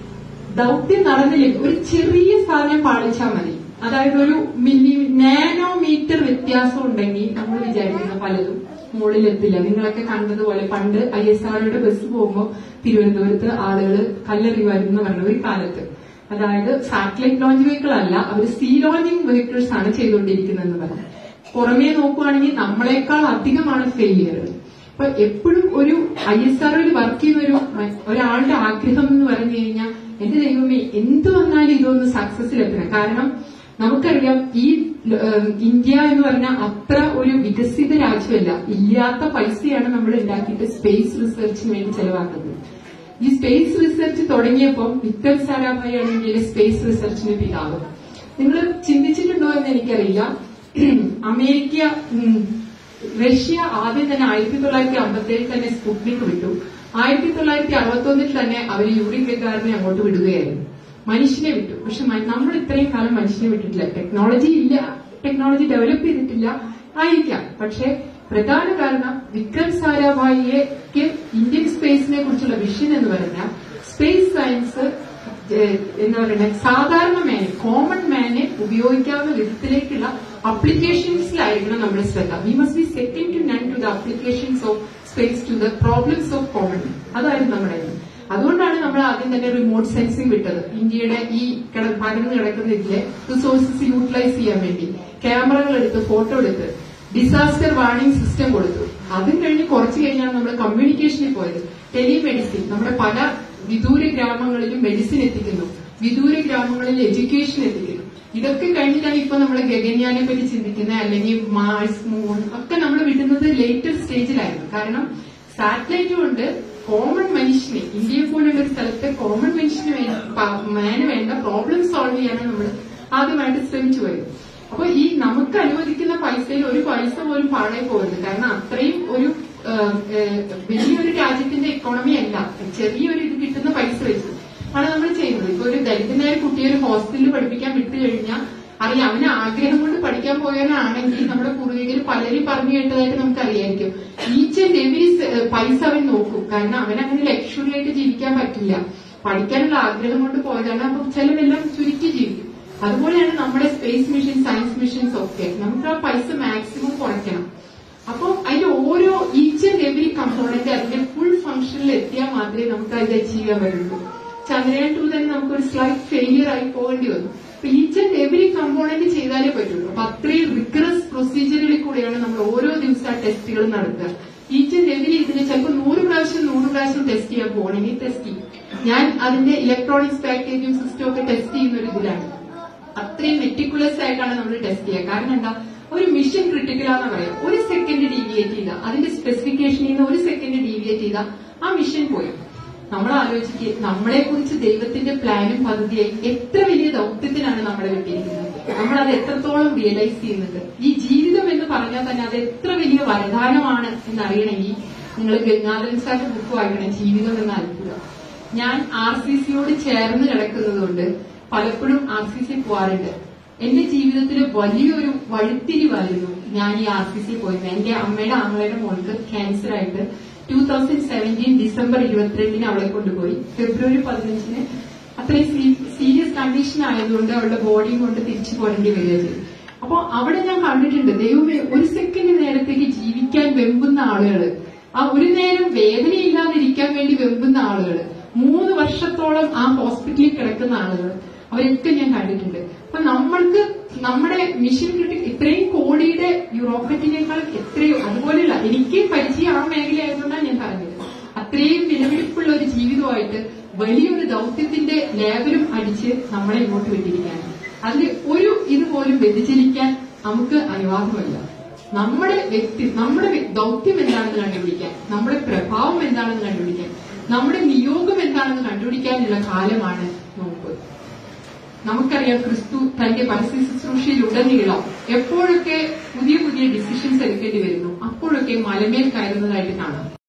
ദൗത്യം നടന്നില്ലെങ്കിൽ ഒരു ചെറിയ സാധനം പാളിച്ചാൽ മതി അതായത് ഒരു മില്ലി നാനോമീറ്റർ വ്യത്യാസം ഉണ്ടെങ്കിൽ നമ്മൾ വിചാരിക്കുന്ന പലതും മുകളിലെത്തില്ല നിങ്ങളൊക്കെ കണ്ടതുപോലെ പണ്ട് ഐ എസ് ആർഒയുടെ ബസ് പോകുമ്പോൾ തിരുവനന്തപുരത്ത് ആളുകൾ കല്ലെറിയുമായിരുന്നു പറഞ്ഞ ഒരു കാലത്ത് അതായത് സാറ്റലൈറ്റ് ലോഞ്ച് വെഹിക്കിൾ അല്ല അവർ സീ ലോഞ്ചിങ് വെഹിക്കിൾസ് ആണ് ചെയ്തുകൊണ്ടിരിക്കുന്നതെന്ന് പറഞ്ഞു പുറമേ നോക്കുവാണെങ്കിൽ നമ്മളെക്കാൾ അധികമാണ് ഫെയിലിയർ അപ്പൊ എപ്പോഴും ഒരു ഐ എസ് ആർഒയിൽ വർക്ക് ചെയ്യുന്ന ഒരു മ- ഒരാളുടെ ആഗ്രഹം എന്ന് പറഞ്ഞു കഴിഞ്ഞാൽ എന്റെ ദൈവമേ എന്ത് വന്നാലും ഇതൊന്ന് സക്സസിലെത്തണം കാരണം നമുക്കറിയാം ഈ ഏം, ഇന്ത്യ എന്ന് പറഞ്ഞാൽ അത്ര ഒരു വികസിത രാജ്യമല്ല ഇല്ലാത്ത പൈസയാണ് നമ്മൾ ഉണ്ടാക്കിയിട്ട് സ്പേസ് റിസർച്ചിന് വേണ്ടി ചെലവാക്കുന്നത് ഈ സ്പേസ് റിസർച്ച് തുടങ്ങിയപ്പോൾ വിക്രം സാരാഭായിയാണ് ഇന്ത്യയിലെ സ്പേസ് റിസർച്ചിന്റെ പിതാവ് നിങ്ങൾ ചിന്തിച്ചിട്ടുണ്ടോ എന്ന് എനിക്കറിയില്ല അമേരിക്ക ഉം, റഷ്യ ആദ്യം തന്നെ ആയിരത്തി തൊള്ളായിരത്തി അമ്പത്തേഴിൽ തന്നെ സ്പുട്നിക് വിട്ടു ആയിരത്തി തൊള്ളായിരത്തി അറുപത്തൊന്നിൽ തന്നെ അവർ യൂറി ഗഗാറിനെ അങ്ങോട്ട് വിടുകയായിരുന്നു മനുഷ്യനെ വിട്ടു പക്ഷെ മ- നമ്മൾ ഇത്രയും കാലം മനുഷ്യനെ വിട്ടിട്ടില്ല ടെക്നോളജി ഇല്ല ടെക്നോളജി ഡെവലപ്പ് ചെയ്തിട്ടില്ല ആയിരിക്കാം പക്ഷെ പ്രധാന കാരണം വിക്രം സാരാഭായിക്ക് ഇന്ത്യൻ സ്പേസിനെ കുറിച്ചുള്ള വിഷൻ എന്ന് പറഞ്ഞാൽ സ്പേസ് സയൻസ് ഏഹ്, എന്താ പറയുക സാധാരണ മാന് കോമൺ മാനെ ഉപയോഗിക്കാവുന്ന വിധത്തിലേക്കുള്ള അപ്ലിക്കേഷൻസിലായിരിക്കണം നമ്മുടെ ശ്രദ്ധ we must be second to none to the applications of space to the problems of common man അതായിരുന്നു നമ്മുടെ aim. അതുകൊണ്ടാണ് നമ്മൾ ആദ്യം തന്നെ റിമോട്ട് സെൻസിംഗ് വിട്ടത് ഇന്ത്യയുടെ ഈ കിട- പരന്ന് കിടക്കുന്ന ഇതിലെ റിസോഴ്സസ് യൂട്ടിലൈസ് ചെയ്യാൻ വേണ്ടി ക്യാമറകൾ എടുത്ത് ഫോട്ടോ എടുത്ത് ഡിസാസ്റ്റർ വാർണിംഗ് സിസ്റ്റം കൊടുത്തു അതും കഴിഞ്ഞ് കുറച്ച് കഴിഞ്ഞാണ് നമ്മൾ കമ്മ്യൂണിക്കേഷനിൽ പോയത് ടെലിമെഡിസിൻ നമ്മുടെ പല വിദൂര ഗ്രാമങ്ങളിലും മെഡിസിൻ എത്തിക്കുന്നു വിദൂര ഗ്രാമങ്ങളിൽ എഡ്യൂക്കേഷൻ എത്തിക്കുന്നു ഇതൊക്കെ കഴിഞ്ഞിട്ടാണ് ഇപ്പൊ നമ്മൾ ഗഗൻയാനെ പറ്റി ചിന്തിക്കുന്നത് അല്ലെങ്കിൽ മാർസ് മൂൺ ഒക്കെ നമ്മൾ വിടുന്നത് ലേറ്റർ സ്റ്റേജിലായിരുന്നു കാരണം സാറ്റലൈറ്റ് കൊണ്ട് കോമൺ മനുഷ്യനെ ഇന്ത്യയെ പോലുള്ള ഒരു സ്ഥലത്തെ കോമൺ മനുഷ്യന് വേണ്ട മാന് വേണ്ട പ്രോബ്ലം സോൾവ് ചെയ്യാനാണ് നമ്മൾ ആദ്യമായിട്ട് ശ്രമിച്ചു പോയത് അപ്പൊ ഈ നമുക്ക് അനുവദിക്കുന്ന പൈസയിൽ ഒരു പൈസ പോലും പാഴേ പോകരുത് കാരണം അത്രയും ഒരു ഏഹ്, ഏഹ്, വലിയൊരു രാജ്യത്തിന്റെ എക്കോണമി അല്ല ചെറിയൊരു ഇത് കിട്ടുന്ന പൈസ വെച്ച് ആണ് നമ്മൾ ചെയ്യുന്നത് ഇപ്പൊ ഒരു ദരിദ്രനായ കുട്ടിയെ ഒരു ഹോസ്റ്റലിൽ പഠിപ്പിക്കാൻ വിട്ടു കഴിഞ്ഞാൽ അറിയാം അവന് ആഗ്രഹം കൊണ്ട് പഠിക്കാൻ പോയവനാണെങ്കിൽ നമ്മുടെ പൂർവികർ പലരും പറഞ്ഞു കേട്ടതായിട്ട് നമുക്ക് അറിയായിരിക്കും ഈച്ച് ആൻഡ് എവരി പൈസ അവൻ നോക്കും കാരണം അവൻ അങ്ങനെ ലക്ഷറി ആയിട്ട് ജീവിക്കാൻ പറ്റില്ല പഠിക്കാനുള്ള ആഗ്രഹം കൊണ്ട് പോയതാണ് അപ്പൊ ചിലരെല്ലാം ചുരുക്കി ജീവിക്കും അതുപോലെയാണ് നമ്മുടെ സ്പേസ് മിഷൻ സയൻസ് മിഷൻസ് ഒക്കെ നമുക്ക് ആ പൈസ മാക്സിമം കുറയ്ക്കണം അപ്പോൾ അതിന്റെ ഓരോ ഈച്ച് ആൻഡ് എവറി കമ്പോണന്റ് അതിന്റെ ഫുൾ ഫംഗ്ഷനിൽ എത്തിയാൽ മാത്രമേ നമുക്ക് അത് അച്ചീവ് ചെയ്യാൻ പറ്റുള്ളൂ ചന്ദ്രയാൻ ടു തന്നെ നമുക്കൊരു സ്ലൈറ്റ് ഫെയിലിയർ ആയി പോകേണ്ടി വന്നു അപ്പൊ ഈച്ച് ആൻഡ് എവറി കമ്പോണന്റ് ചെയ്താലേ പറ്റുള്ളൂ അപ്പൊ അത്രയും റിഗ്രസ് പ്രൊസീജിയറിൽ കൂടെയാണ് നമ്മൾ ഓരോ ദിവസം ആ ടെസ്റ്റുകൾ നടത്തുക ഈച്ച് ആൻഡ് എവറി ഇതിന് ചിലപ്പോൾ നൂറ് പ്രാവശ്യം നൂറ് പ്രാവശ്യം ടെസ്റ്റ് ചെയ്യാൻ പോകണമെങ്കിൽ ടെസ്റ്റ് ചെയ്യും ഞാൻ അതിന്റെ ഇലക്ട്രോണിക്സ് പാക്കേജിംഗ് സിസ്റ്റം ഒക്കെ ടെസ്റ്റ് ചെയ്യുന്ന ഒരു ഇതിലാണ് അത്രയും മെറ്റിക്കുലസ് ആയിട്ടാണ് നമ്മൾ ടെസ്റ്റ് ചെയ്യുക കാരണം എന്താ ഒരു മിഷൻ ക്രിട്ടിക്കൽ ആണെന്ന് പറയാം ഒരു സെക്കൻഡ് ഡീവിയേറ്റ് ചെയ്ത അതിന്റെ സ്പെസിഫിക്കേഷനിൽ നിന്ന് ഒരു സെക്കൻഡ് ഡീവിയേറ്റ് ചെയ്ത ആ മിഷൻ പോയി നമ്മൾ ആലോചിക്കുക നമ്മളെ കുറിച്ച് ദൈവത്തിന്റെ പ്ലാനും പദ്ധതിയായി എത്ര വലിയ ദൗത്യത്തിനാണ് നമ്മളെ വിട്ടിരിക്കുന്നത് നമ്മൾ അത് എത്രത്തോളം റിയലൈസ് ചെയ്യുന്നുണ്ട് ഈ ജീവിതം എന്ന് പറഞ്ഞാൽ തന്നെ അത് എത്ര വലിയ വരദാനമാണ് എന്നറിയണമെങ്കിൽ നിങ്ങൾ ഗംഗാധരൻ സാറിന്റെ ബുക്ക് വായിക്കണം ജീവിതം എന്ന അത്ഭുതം ഞാൻ ആർ സി സിയോട് ചേർന്ന് കിടക്കുന്നത് കൊണ്ട് പലപ്പോഴും ആർ സി സി പോവാറുണ്ട് എന്റെ ജീവിതത്തിൽ വലിയൊരു വഴിത്തിരിവായിരുന്നു ഞാൻ ഈ ആർ സി സി പോയത് എന്റെ അമ്മയുടെ ആങ്ങളയുടെ മോൾക്ക് ക്യാൻസർ ആയിട്ട് ടൂ തൗസൻഡ് സെവൻറ്റീൻ ഡിസംബർ ഇരുപത്തിരണ്ടിന് അവളെ കൊണ്ടുപോയി ഫെബ്രുവരി പതിനഞ്ചിന് അത്രയും സീരിയസ് കണ്ടീഷൻ ആയതുകൊണ്ട് അവളുടെ ബോഡിയും കൊണ്ട് തിരിച്ചു പോരേണ്ടി വരിക ചെയ്തു അപ്പൊ അവിടെ ഞാൻ കണ്ടിട്ടുണ്ട് ദൈവമേ ഒരു സെക്കൻഡ് നേരത്തേക്ക് ജീവിക്കാൻ വെമ്പുന്ന ആളുകള് ആ ഒരു നേരം വേദനയില്ലാതിരിക്കാൻ വേണ്ടി വെമ്പുന്ന ആളുകൾ മൂന്ന് വർഷത്തോളം ആ ഹോസ്പിറ്റലിൽ കിടക്കുന്ന ആളുകൾ അവരൊക്കെ ഞാൻ കണ്ടിട്ടുണ്ട് അപ്പൊ നമ്മൾക്ക് നമ്മുടെ മിഷൻ ക്രിട്ടിക് ഇത്രയും കോടിയുടെ യൂറോപ്പറ്റിനേക്കാൾ എത്രയോ അതുപോലെയുള്ള എനിക്ക് പരിചയം ആ മേഖലയായതുകൊണ്ടാണ് ഞാൻ പറഞ്ഞത് അത്രയും വിലപിടിപ്പുള്ള ഒരു ജീവിതമായിട്ട് വലിയൊരു ദൗത്യത്തിന്റെ ലേബലും അടിച്ച് നമ്മളെ ഇങ്ങോട്ട് വിട്ടിരിക്കുകയാണ് അതിൽ ഒരു ഇതുപോലും വ്യതിചലിക്കാൻ നമുക്ക് അനുവാദമല്ല നമ്മുടെ വ്യക്തി നമ്മുടെ വ്യ- ദൗത്യം എന്താണെന്ന് കണ്ടുപിടിക്കാൻ നമ്മുടെ പ്രഭാവം എന്താണെന്ന് കണ്ടുപിടിക്കാൻ നമ്മുടെ നിയോഗം എന്താണെന്ന് കണ്ടുപിടിക്കാനുള്ള കാലമാണ് നോമ്പ് നമുക്കറിയാം ക്രിസ്തു തന്റെ പരസ്യ ശുശ്രൂഷയിലുടനീളം എപ്പോഴൊക്കെ പുതിയ പുതിയ ഡിസിഷൻസ് എടുക്കേണ്ടി വരുന്നു അപ്പോഴൊക്കെ മലമേൽ കയറുന്നതായിട്ട് കാണാം